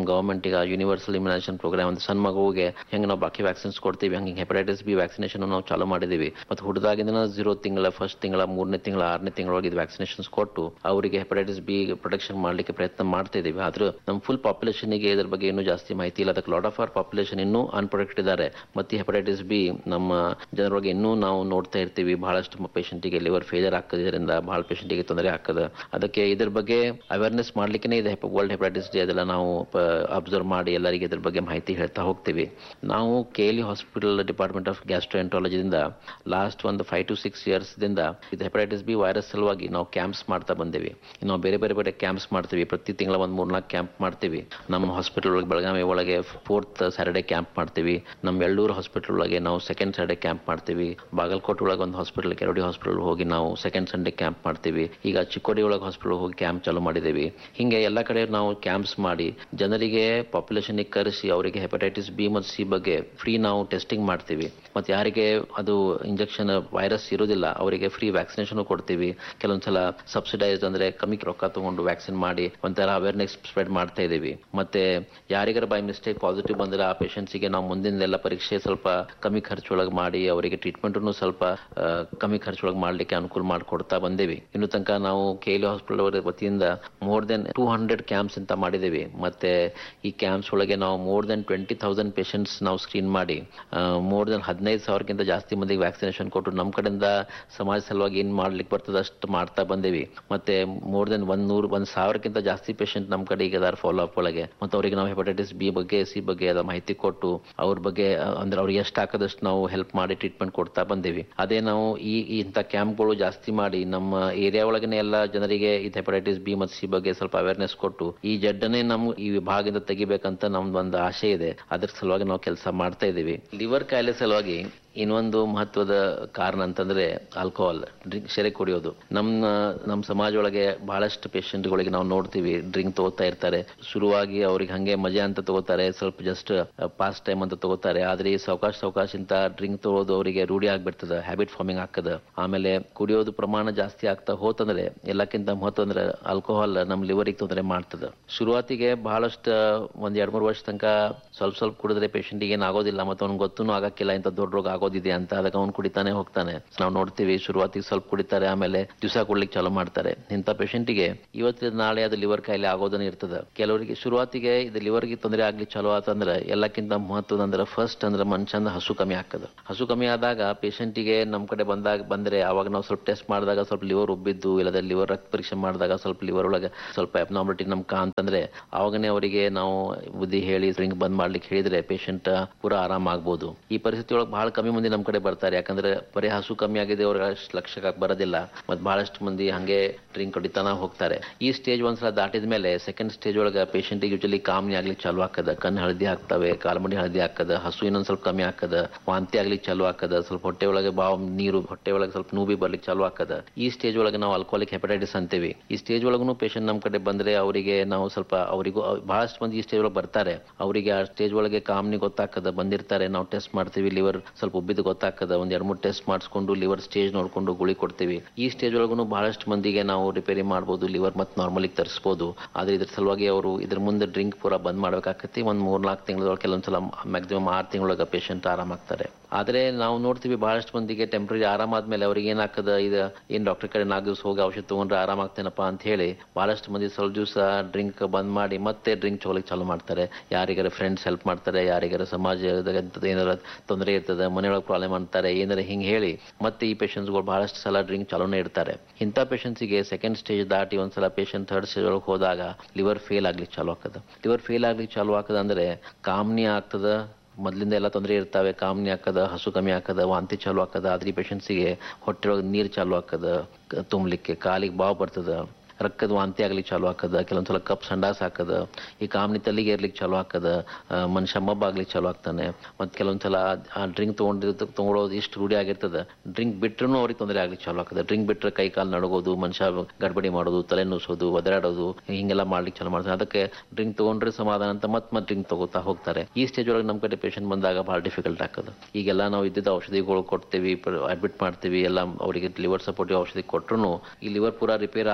ಗೌರ್ಮೆಂಟ್ ಈಗ ಯೂನಿವರ್ಸಲ್ ಇಮ್ಯುನೈಸೇಷನ್ ಪ್ರೋಗ್ರಾಮ್ ಒಂದು ಸಣ್ಣ ಮಗುವಿಗೆ ಹೆಂಗೆ ನಾವು ಬಾಕಿ ವ್ಯಾಕ್ಸಿನ್ಸ್ ಕೊಡ್ತೀವಿ ಹಂಗೆ ಹೆಪಟೈಟಿಸ್ ಬಿ ವ್ಯಾಕ್ಸಿನೇಷನ್ ನಾವು ಚಾಲೂ ಮಾಡಿದೀವಿ ಮತ್ತು ಹುಡುದಾಗಿಂದ ಜೀರೋ ತಿಂಗಳ ಫಸ್ಟ್ ತಿಂಗಳ ಮೂರನೇ ತಿಂಗಳ ಆರನೇ ತಿಂಗಳೊಳಗೆ ಇದು ವ್ಯಾಕ್ಸಿನೇಷನ್ಸ್ ಕೊಟ್ಟು ಅವರಿಗೆ ಹೆಪಟೈಟಿಸ್ ಬಿ ಪ್ರೊಟೆಕ್ಷನ್ ಮಾಡಲಿಕ್ಕೆ ಪ್ರಯತ್ನ ಮಾಡ್ತಾ ಇದೀವಿ ಆದ್ರೂ ನಮ್ಮ ಫುಲ್ ಪಾಪ್ಯುಲೇಷನ್ಗೆ ಇದ್ರ ಬಗ್ಗೆ ಇನ್ನೂ ಜಾಸ್ತಿ ಮಾಹಿತಿ ಇಲ್ಲ ಅದಕ್ಕೆ ಲಾಟ್ ಆಫ್ ಆರ್ ಪಾಪ್ಯುಲೇಷನ್ ಇನ್ನೂ ಅನ್ಪ್ರೊಟೆಕ್ಟ್ ಇದ್ದಾರೆ ಮತ್ತು ಹೆಪಟೈಟಿಸ್ ಬಿ ನಮ್ಮ ಜನರೊಳಗೆ ಇನ್ನೂ ನಾವು ನೋಡ್ತಾ ಇರ್ತೀವಿ ಬಹಳಷ್ಟು ಪೇಷಂಟಿಗೆ ಲಿವರ್ ಫೇಲಿಯರ್ ಆಗ್ತದೆ ಇದರಿಂದ ಬಹಳ ಪೇಷಂಟಿಗೆ ತೊಂದರೆ ಆಗ್ತದೆ ಅದಕ್ಕೆ ಇದ್ರ ಬಗ್ಗೆ ಅವೇರ್ನೆಸ್ ಮಾಡ್ಲಿಕ್ಕೆ ಇದೆ ವರ್ಲ್ಡ್ ಹೆಪಟೈಟಿಸ್ ಡೇ ಅದೆಲ್ಲ ನಾವು ಅಬ್ಸರ್ವ್ ಮಾಡಿ ಎಲ್ಲರಿಗೆ ಇದ್ರ ಬಗ್ಗೆ ಮಾಹಿತಿ ಹೇಳ್ತಾ ಹೋಗ್ತೀವಿ ನಾವು K L hospital department of ಗ್ಯಾಸ್ಟ್ರೋಎಂಟ್ರಾಲಜಿದಿಂದ ಲಾಸ್ಟ್ ಒಂದು ಫೈವ್ ಟು ಸಿಕ್ಸ್ ಇಯರ್ಸ್ ದಿಂದ ಇದು ಹೆಪಟೈಟಿಸ್ ಬಿ ವೈರಸ್ ಸಲುವಾಗಿ ನಾವು ಕ್ಯಾಂಪ್ಸ್ ಮಾಡ್ತಾ ಬಂದೇವಿ ನಾವು ಬೇರೆ ಬೇರೆ ಬೇರೆ ಕ್ಯಾಂಪ್ಸ್ ಮಾಡ್ತೀವಿ ಪ್ರತಿ ತಿಂಗಳ ಒಂದು ಮೂರ್ನಾಲ್ಕು ಕ್ಯಾಂಪ್ ಮಾಡ್ತೀವಿ ನಮ್ಮ ಹಾಸ್ಪಿಟಲ್ ಒಳಗೆ ಬೆಳಗಾವಿ ಒಳಗೆ ಫೋರ್ತ್ ಸ್ಯಾಟರ್ಡೆ ಕ್ಯಾಂಪ್ ಮಾಡ್ತೀವಿ ನಮ್ಮ ಎಳ್ಳೂರು ಹಾಸ್ಪಿಟಲ್ ಒಳಗೆ ನಾವು ಸೆಕೆಂಡ್ ಸ್ಯಾಟರ್ಡೆ ಕ್ಯಾಂಪ್ ಮಾಡ್ತೀವಿ ಬಾಗಲಕೋಟೆ ಒಳಗೆ ಒಂದು ಹಾಸ್ಪಿಟಲ್ ಕೆರಡಿ ಹಾಸ್ಪಿಟಲ್ ಹೋಗಿ ನಾವು ಸೆಕೆಂಡ್ ಸಂಡೇ ಕ್ಯಾಂಪ್ ಮಾಡ್ತೀವಿ ಈಗ ಚಿಕ್ಕೋಡಿ ಒಳಗೆ ಹಾಸ್ಪಿಟಲ್ ಹೋಗಿ ಕ್ಯಾಂಪ್ ಚಾಲೂ ಮಾಡಿದ್ದೀವಿ ಹಿಂಗೆ ಎಲ್ಲ ಕಡೆ ನಾವು ಕ್ಯಾಂಪ್ಸ್ ಮಾಡಿ ಜನರಿಗೆ ಪಾಪ್ಯುಲೇಷನ್ ಕರೆಸಿ ಅವರಿಗೆ ಹೆಪಟೈಟಿಸ್ ಬಿ ಮತ್ತು ಸಿ ಬಗ್ಗೆ ಫ್ರೀ ನಾವು ಟೆಸ್ಟಿಂಗ್ ಮಾಡ್ತೀವಿ ಮತ್ತು ಯಾರಿಗೆ ಅದು ಇಂಜೆಕ್ಷನ್ ವೈರಸ್ ಇರೋದಿಲ್ಲ ಅವರಿಗೆ ಫ್ರೀ ವ್ಯಾಕ್ಸಿನೇಷನ್ ಕೊಡ್ತೀವಿ ಕೆಲವೊಂದ್ಸಲ ಸಬ್ಸಿಡೈಸ್ ಅಂದ್ರೆ ಕಮ್ಮಿ ರೊಕ್ಕ ತಗೊಂಡು ವ್ಯಾಕ್ಸಿನ್ ಮಾಡಿ ಒಂಥರ ಅವೇರ್ನೆಸ್ ಸ್ಪ್ರೆಡ್ ಮಾಡ್ತಾ ಇದೀವಿ ಮತ್ತೆ ಯಾರಿಗಾರ ಬೈ ಮಿಸ್ಟೇಕ್ ಪಾಸಿಟಿವ್ ಬಂದ್ರೆ ಆ ಪೇಷಂಟ್ಸಿಗೆ ನಾವು ಮುಂದಿನ ಪರೀಕ್ಷೆ ಸ್ವಲ್ಪ ಕಮ್ಮಿ ಖರ್ಚೊಳಗೆ ಮಾಡಿ ಅವರಿಗೆ ಟ್ರೀಟ್ಮೆಂಟ್ನು ಸ್ವಲ್ಪ ಆ, ಕಮ್ಮಿ ಖರ್ಚೊಳಗೆ ಮಾಡ್ಲಿಕ್ಕೆ ಅನುಕೂಲ ಮಾಡಿಕೊಡ್ತಾ ಬಂದೇವಿ ಇನ್ನು ತನಕ ನಾವು ಕೆ ಎಲ್ ಹಾಸ್ಪಿಟಲ್ ಅವರ ವತಿಯಿಂದ more than two hundred camps ಅಂತ ಮಾಡಿದ್ದೇವೆ ಮತ್ತೆ ಈ ಕ್ಯಾಂಪ್ಸ್ ಒಳಗೆ ನಾವು more than twenty thousand patients ನಾವು ಸ್ಕ್ರೀನ್ ಮಾಡಿ ಮೋರ್ ದೆನ್ ಹದಿನೈದು ಸಾವಿರಕ್ಕಿಂತ ಜಾಸ್ತಿ ಮಂದಿಗೆ ವ್ಯಾಕ್ಸಿನೇಷನ್ ಕೊಟ್ಟು ನಮ್ಮ ಕಡೆಯಿಂದ ಸಮಾಜ ಸಲುವಾಗಿ ಏನ್ ಮಾಡ್ಲಿಕ್ಕೆ ಬರ್ತದೆ ಅಷ್ಟು ಮಾಡ್ತಾ ಬಂದೇವಿ ಮತ್ತೆ ಮೋರ್ ದೆನ್ ಒಂದ್ ನೂರು ಒಂದ್ ಸಾವಿರಕ್ಕಿಂತ ಜಾಸ್ತಿ ಪೇಷಂಟ್ ನಮ್ಮ ಕಡೆ ಈಗ ಅದಾರ ಫಾಲೋ ಅಪ್ ಒಳಗೆ ಮತ್ತೆ ಅವರಿಗೆ ನಾವು ಹೆಪಟೈಟಿಸ್ ಬಿ ಬಗ್ಗೆ ಸಿ ಬಗ್ಗೆ ಅದ ಮಾಹಿತಿ ಕೊಟ್ಟು ಅವ್ರ ಬಗ್ಗೆ ಆ, ಅಂದ್ರೆ ಅವ್ರಿಗೆ ಎಷ್ಟು ಹಾಕದಷ್ಟು ನಾವು ಹೆಲ್ಪ್ ಮಾಡಿ ಟ್ರೀಟ್ಮೆಂಟ್ ಕೊಡ್ತಾ ಬಂದೇವಿ ಅದೇ ನಾವು ಈ ಈ ಇಂಥ ಕ್ಯಾಂಪ್ಗಳು ಜಾಸ್ತಿ ಮಾಡಿ ನಮ್ಮ ಏರಿಯಾ ಒಳಗನೆ ಎಲ್ಲ ಜನರಿಗೆ ಈ ಹೆಪಟೈಟಿಸ್ ಬಿ ಮತ್ತು ಸಿ ಬಗ್ಗೆ ಸ್ವಲ್ಪ ಅವೇರ್ನೆಸ್ ಕೊಟ್ಟು ಈ ಜಡ್ಡನ್ನೇ ನಮ್ಮ ಈ ವಿಭಾಗದಿಂದ ತೆಗಿಬೇಕಂತ ನಮ್ದು ಒಂದು ಆಶೆ ಇದೆ ಅದ್ರ ಸಲುವಾಗಿ ನಾವು ಕೆಲಸ ಮಾಡ್ತಾ ಇದ್ದೀವಿ ಲಿವರ್ ಕಾಯಿಲೆ ಸಲುವಾಗಿ ಇನ್ನೊಂದು ಮಹತ್ವದ ಕಾರಣ ಅಂತಂದ್ರೆ ಆಲ್ಕೋಹಾಲ್ ಡ್ರಿಂಕ್ ಸೆರೆ ಕುಡಿಯೋದು ನಮ್ಮ ನಮ್ಮ ಸಮಾಜ ಒಳಗೆ ಬಹಳಷ್ಟು ಪೇಷಂಟ್ಗಳಿಗೆ ನಾವು ನೋಡ್ತೀವಿ ಡ್ರಿಂಕ್ ತಗೋತಾ ಇರ್ತಾರೆ ಶುರುವಾಗಿ ಅವ್ರಿಗೆ ಹಂಗೆ ಮಜಾ ಅಂತ ತಗೋತಾರೆ ಸ್ವಲ್ಪ ಜಸ್ಟ್ ಪಾಸ್ ಟೈಮ್ ಅಂತ ತಗೋತಾರೆ ಆದ್ರೆ ಈ ಸಾವಕಾಶ ಸಾವಕಾಶ ಇಂತ ಡ್ರಿಂಕ್ ತಗೋದು ಅವರಿಗೆ ರೂಢಿ ಆಗ್ಬಿಡ್ತದ ಹ್ಯಾಬಿಟ್ ಫಾರ್ಮಿಂಗ್ ಆಗ್ತದ ಆಮೇಲೆ ಕುಡಿಯೋದು ಪ್ರಮಾಣ ಜಾಸ್ತಿ ಆಗ್ತಾ ಹೋತಂದ್ರೆ ಎಲ್ಲಕ್ಕಿಂತ ಮಹತ್ವ ಅಂದ್ರೆ ಆಲ್ಕೋಹಾಲ್ ನಮ್ಮ ಲಿವರಿಗೆ ತೊಂದರೆ ಮಾಡ್ತದ ಶುರುವಾತಿಗೆ ಬಹಳಷ್ಟು ಒಂದ್ ಎರಡ್ ಮೂರು ವರ್ಷ ತನಕ ಸ್ವಲ್ಪ ಸ್ವಲ್ಪ ಕುಡಿದ್ರೆ ಪೇಷಂಟಿಗೆ ಏನ್ ಆಗೋದಿಲ್ಲ ಮತ್ತೆ ಅವ್ನಿಗೆ ಗೊತ್ತೂ ಆಗಕ್ಕಿಲ್ಲ ಇಂಥ ದೊಡ್ಡ ರೋಗ ಆಗೋದಿದೆ ಅಂತ ಅದಕ್ಕೆ ಅವ್ನು ಕುಡಿತಾನೆ ಹೋಗ್ತಾನೆ ನಾವು ನೋಡ್ತೀವಿ ಶುರುವಾತಿಗೆ ಸ್ವಲ್ಪ ಕುಡಿತಾರೆ ಆಮೇಲೆ ದಿವಸ ಕುಡ್ಲಿಕ್ಕೆ ಚಾಲೂ ಮಾಡ್ತಾರೆ ಇಂಥ ಪೇಷಂಟಿಗೆ ಇವತ್ತಿನ ನಾಳೆ ಅದು ಲಿವರ್ ಕಾಯಿಲೆ ಆಗೋದನ್ನ ಇರ್ತದ ಕೆಲವರಿಗೆ ಶುರುವಾತಿಗೆ ಇದು ಲಿವರ್ಗೆ ತೊಂದರೆ ಆಗ್ಲಿ ಚಲೋ ಆತಂದ್ರೆ ಎಲ್ಲಕ್ಕಿಂತ ಮಹತ್ವದ ಅಂದ್ರೆ ಫಸ್ಟ್ ಅಂದ್ರೆ ಮನುಷ್ಯನ ಹಸು ಕಮ್ಮಿ ಆಗ್ತದ ಹಸು ಕಮ್ಮಿ ಆದಾಗ ಪೇಷಂಟಿಗೆ ನಮ್ಮ ಕಡೆ ಬಂದಾಗ ಬಂದ್ರೆ ಅವಾಗ ನಾವು ಸ್ವಲ್ಪ ಟೆಸ್ಟ್ ಮಾಡಿದಾಗ ಸ್ವಲ್ಪ ಲಿವರ್ ಉಬ್ಬಿದ್ದು ಇಲ್ಲದ ಲಿವರ್ ರಕ್ತ ಪರೀಕ್ಷೆ ಮಾಡಿದಾಗ ಸ್ವಲ್ಪ ಲಿವರ್ ಒಳಗೆ ಸ್ವಲ್ಪ ಅಬ್ನಾರ್ಮಲಿಟಿ ನಮ್ ಅಂತಂದ್ರೆ ಅವಾಗನೇ ಅವರಿಗೆ ನಾವು ಬುದ್ಧಿ ಹೇಳಿ ಡ್ರಿಂಕ್ ಬಂದ್ ಮಾಡ್ಲಿಕ್ಕೆ ಹೇಳಿದ್ರೆ ಪೇಷಂಟ್ ಪೂರಾ ಆರಾಮ ಆಗ್ಬೋದು ಈ ಪರಿಸ್ಥಿತಿ ಒಳಗೆ ಬಹಳ ಕಮ್ಮಿ ಮಂದಿ ನಮ್ಮ ಕಡೆ ಬರ್ತಾರೆ ಯಾಕಂದ್ರೆ ಬರೀ ಹಸು ಕಮ್ಮಿ ಆಗಿದೆ ಅವ್ರಿಗೆ ಅಷ್ಟು ಲಕ್ಷಕ್ಕೆ ಬರೋದಿಲ್ಲ ಮತ್ ಬಹಳಷ್ಟು ಮಂದಿ ಹಂಗೆ ಡ್ರಿಂಕ್ ಹೊಡಿತಾನ ಹೋಗ್ತಾರೆ ಈ ಸ್ಟೇಜ್ ಒಂದ್ಸಲ ದಾಟಿದ ಮೇಲೆ ಸೆಕೆಂಡ್ ಸ್ಟೇಜ್ ಒಳಗೆ ಪೇಷಂಟಿಗೆ ಯೂಶಲಿ ಕಾಮನಿ ಆಗ್ಲಿಕ್ಕೆ ಚಾಲು ಆಗ್ತದ ಕಣ್ಣು ಹಳದಿ ಆಗ್ತವೆ ಕಾಲ್ಮಡಿ ಹಳದಿ ಆಗ್ತದ ಹಸು ಇನ್ನೊಂದ್ ಸ್ವಲ್ಪ ಕಮ್ಮಿ ಆಗ್ತದ ವಾಂತಿ ಆಗ್ಲಿಕ್ಕೆ ಚಾಲು ಆಗ್ತದ ಸ್ವಲ್ಪ ಹೊಟ್ಟೆ ಒಳಗೆ ಬಾವ್ ನೀರು ಹೊಟ್ಟೆ ಒಳಗೆ ಸ್ವಲ್ಪ ನೋವಿ ಬರ್ಲಿಕ್ಕೆ ಚಾಲು ಆಗ್ತದ ಈ ಸ್ಟೇಜ್ ಒಳಗೆ ನಾವು ಆಲ್ಕೋಹಾಲಿಕ್ ಹೆಪಟೈಟಿಸ್ ಅಂತೀವಿ ಈ ಸ್ಟೇಜ್ ಒಳಗೂ ಪೇಷಂಟ್ ನಮ್ಮ ಕಡೆ ಬಂದ್ರೆ ಅವರಿಗೆ ನಾವು ಸ್ವಲ್ಪ ಅವರಿಗೂ ಬಹಳಷ್ಟು ಮಂದಿ ಈ ಸ್ಟೇಜ್ ಒಳಗೆ ಬರ್ತಾರೆ ಅವರಿಗೆ ಆ ಸ್ಟೇಜ್ ಒಳಗೆ ಕಾಮನಿ ಗೊತ್ತಾಗ್ತದ ಬಂದಿರ್ತಾರೆ ನಾವು ಟೆಸ್ಟ್ ಮಾಡ್ತೀವಿ ಲಿವರ್ ಸ್ವಲ್ಪ ಉಬ್ಬಿದ್ದು ಗೊತ್ತಾಗ್ತದ ಒಂದ್ ಎರಡ್ ಮೂರು ಟೆಸ್ಟ್ ಮಾಡಿಸ್ಕೊಂಡು ಲಿವರ್ ಸ್ಟೇಜ್ ನೋಡ್ಕೊಂಡು ಗುಳಿ ಕೊಡ್ತೀವಿ ಈ ಸ್ಟೇಜ್ ಒಳಗೂ ಬಹಳಷ್ಟು ಮಂದಿಗೆ ನಾವು ರಿಪೇರಿ ಮಾಡ್ಬೋದು ಲಿವರ್ ಮತ್ತೆ ನಾರ್ಮಲಿಗೆ ತರಿಸ್ಬೋದು ಆದ್ರೆ ಇದ್ರ ಸಲುವಾಗಿ ಅವರು ಇದ್ರ ಮುಂದೆ ಡ್ರಿಂಕ್ ಪೂರ ಬಂದ್ ಮಾಡ್ಬೇಕಾಗತ್ತೆ ಒಂದ್ ಮೂರ್ ನಾಲ್ಕು ತಿಂಗಳೊಳಗೆ ಕೆಲವೊಂದ್ಸಲ ಮ್ಯಾಕ್ಸಿಮಮ್ ಆರು ತಿಂಗಳೊಳಗೆ ಪೇಷಂಟ್ ಆರಾಮಾಗ್ತಾರೆ ಆದ್ರೆ ನಾವು ನೋಡ್ತೀವಿ ಬಹಳಷ್ಟು ಮಂದಿಗೆ ಟೆಂಪ್ರರಿ ಆರಾಮಾದ್ಮೇಲೆ ಅವ್ರಿಗೆ ಏನಾಗ್ತದ ಇದು ಏನ್ ಡಾಕ್ಟರ್ ಕಡೆ ನಾಲ್ಕು ದಿವಸ ಹೋಗಿ ಔಷಧ ತಗೊಂಡ್ರೆ ಆರಾಮಾಗ್ತೇನಪ್ಪ ಅಂತ ಹೇಳಿ ಬಹಳಷ್ಟು ಮಂದಿ ಸ್ವಲ್ಪ ದಿವಸ ಡ್ರಿಂಕ್ ಬಂದ್ ಮಾಡಿ ಮತ್ತೆ ಡ್ರಿಂಕ್ ತಗೊಳಕ್ ಚಾಲು ಮಾಡ್ತಾರೆ ಯಾರಿಗಾರ ಫ್ರೆಂಡ್ಸ್ ಹೆಲ್ಪ್ ಮಾಡ್ತಾರೆ ಯಾರಿಗಾರ ಸಮಾಜದಾಗ ಎಂತದ್ ಏನಾರ ತೊಂದರೆ ಇರ್ತದೆ ಮನೆಯೊಳಗೆ ಪ್ರಾಬ್ಲಮ್ ಅಂತಾರೆ ಏನಾರ ಹಿಂಗ್ ಹೇಳಿ ಮತ್ತೆ ಈ ಪೇಷಂಟ್ಸ್ಗಳು ಬಹಳಷ್ಟು ಸಲ ಡ್ರಿಂಕ್ ಚಾಲೂನೇ ಇಡ್ತಾರೆ ಇಂಥ ಪೇಷಂಟ್ಸಿಗೆ ಸೆಕೆಂಡ್ ಸ್ಟೇಜ್ ದಾಟಿ ಒಂದ್ಸಲ ಪೇಷಂಟ್ ಥರ್ಡ್ ಸ್ಟೇಜ್ ಒಳಗೆ ಹೋದಾಗ ಲಿವರ್ ಫೇಲ್ ಆಗ್ಲಿಕ್ಕೆ ಚಾಲು ಆಗ್ತದೆ ಲಿವರ್ ಫೇಲ್ ಆಗ್ಲಿಕ್ಕೆ ಚಾಲು ಆಗ್ತದೆ ಅಂದ್ರೆ ಕಾಮ್ನಿ ಆಗ್ತದ ಮೊದ್ಲಿಂದ ಎಲ್ಲ ತೊಂದರೆ ಇರ್ತಾವೆ ಕಾಮ್ನಿ ಹಾಕದ ಹಸು ಕಮ್ಮಿ ಹಾಕದ ವಾಂತಿ ಚಾಲು ಹಾಕದ ಆದ್ರೆ ಈ ಪೇಷಂಟ್ಸಿಗೆ ಹೊಟ್ಟೆ ಒಳಗೆ ನೀರು ಚಾಲು ಹಾಕದ ಕ- ತುಂಬಲಿಕ್ಕೆ ಕಾಲಿಗೆ ಬಾವು ಬರ್ತದ ರಕ್ತದ ವಾಂತಿ ಆಗ್ಲಿಕ್ಕೆ ಚಾಲು ಹಾಕದ ಕೆಲವೊಂದ್ಸಲ ಕಪ್ ಸಂಡಾಸ್ ಹಾಕದ ಈ ಕಾಮ್ನಿ ತಲ್ಲಿಗೆ ಏರ್ಲಿಕ್ಕೆ ಚಾಲು ಹಾಕದ ಆ, ಮನುಷ್ಯ ಮಬ್ಬ ಆಗ್ಲಿಕ್ಕೆ ಚಾಲು ಆಗ್ತಾನೆ ಮತ್ ಕೆಲವೊಂದ್ಸಲ ಆ ಡ್ರಿಂಕ್ ತಗೊಂಡಿರ್ತ ತಗೊಳೋದು ಇಷ್ಟು ರೂಢಿ ಆಗಿರ್ತದ ಡ್ರಿಂಕ್ ಬಿಟ್ರೂ ಅವ್ರಿಗೆ ತೊಂದರೆ ಆಗ್ಲಿಕ್ಕೆ ಚಾಲು ಆಗ್ತದೆ ಡ್ರಿಂಕ್ ಬಿಟ್ರೆ ಕೈ ಕಾಲು ನಡಗೋದು ಮನುಷ್ಯ ಗಡ್ಬಡಿ ಮಾಡೋದು ತಲೆ ನುಸೋದು ಒದರಾಡೋದು ಹಿಂಗೆಲ್ಲ ಮಾಡ್ಲಿಕ್ಕೆ ಚಾಲು ಮಾಡ್ತಾರೆ ಅದಕ್ಕೆ ಡ್ರಿಂಕ್ ತಗೊಂಡ್ರೆ ಸಮಾಧಾನ ಅಂತ ಮತ್ ಮತ್ ಡ್ರಿಂಕ್ ತಗೋತಾ ಹೋಗ್ತಾರೆ ಈ ಸ್ಟೇಜ್ ಒಳಗೆ ನಮ್ಮ ಕಡೆ ಪೇಷಂಟ್ ಬಂದಾಗ ಬಹಳ ಡಿಫಿಕಲ್ಟ್ ಆಗ್ತದೆ ಈಗೆಲ್ಲ ನಾವು ಇದ್ದಿದ್ದ ಔಷಧಿಗಳು ಕೊಡ್ತೀವಿ ಅಡ್ಮಿಟ್ ಮಾಡ್ತೀವಿ ಎಲ್ಲ ಅವರಿಗೆ ಲಿವರ್ ಸಪೋರ್ಟಿವ್ ಔಷಧಿ ಕೊಟ್ರು ಈ ಲಿವರ್ ಪೂರಾ ರಿಪೇರ್ ಆಗೋದು ನಾವು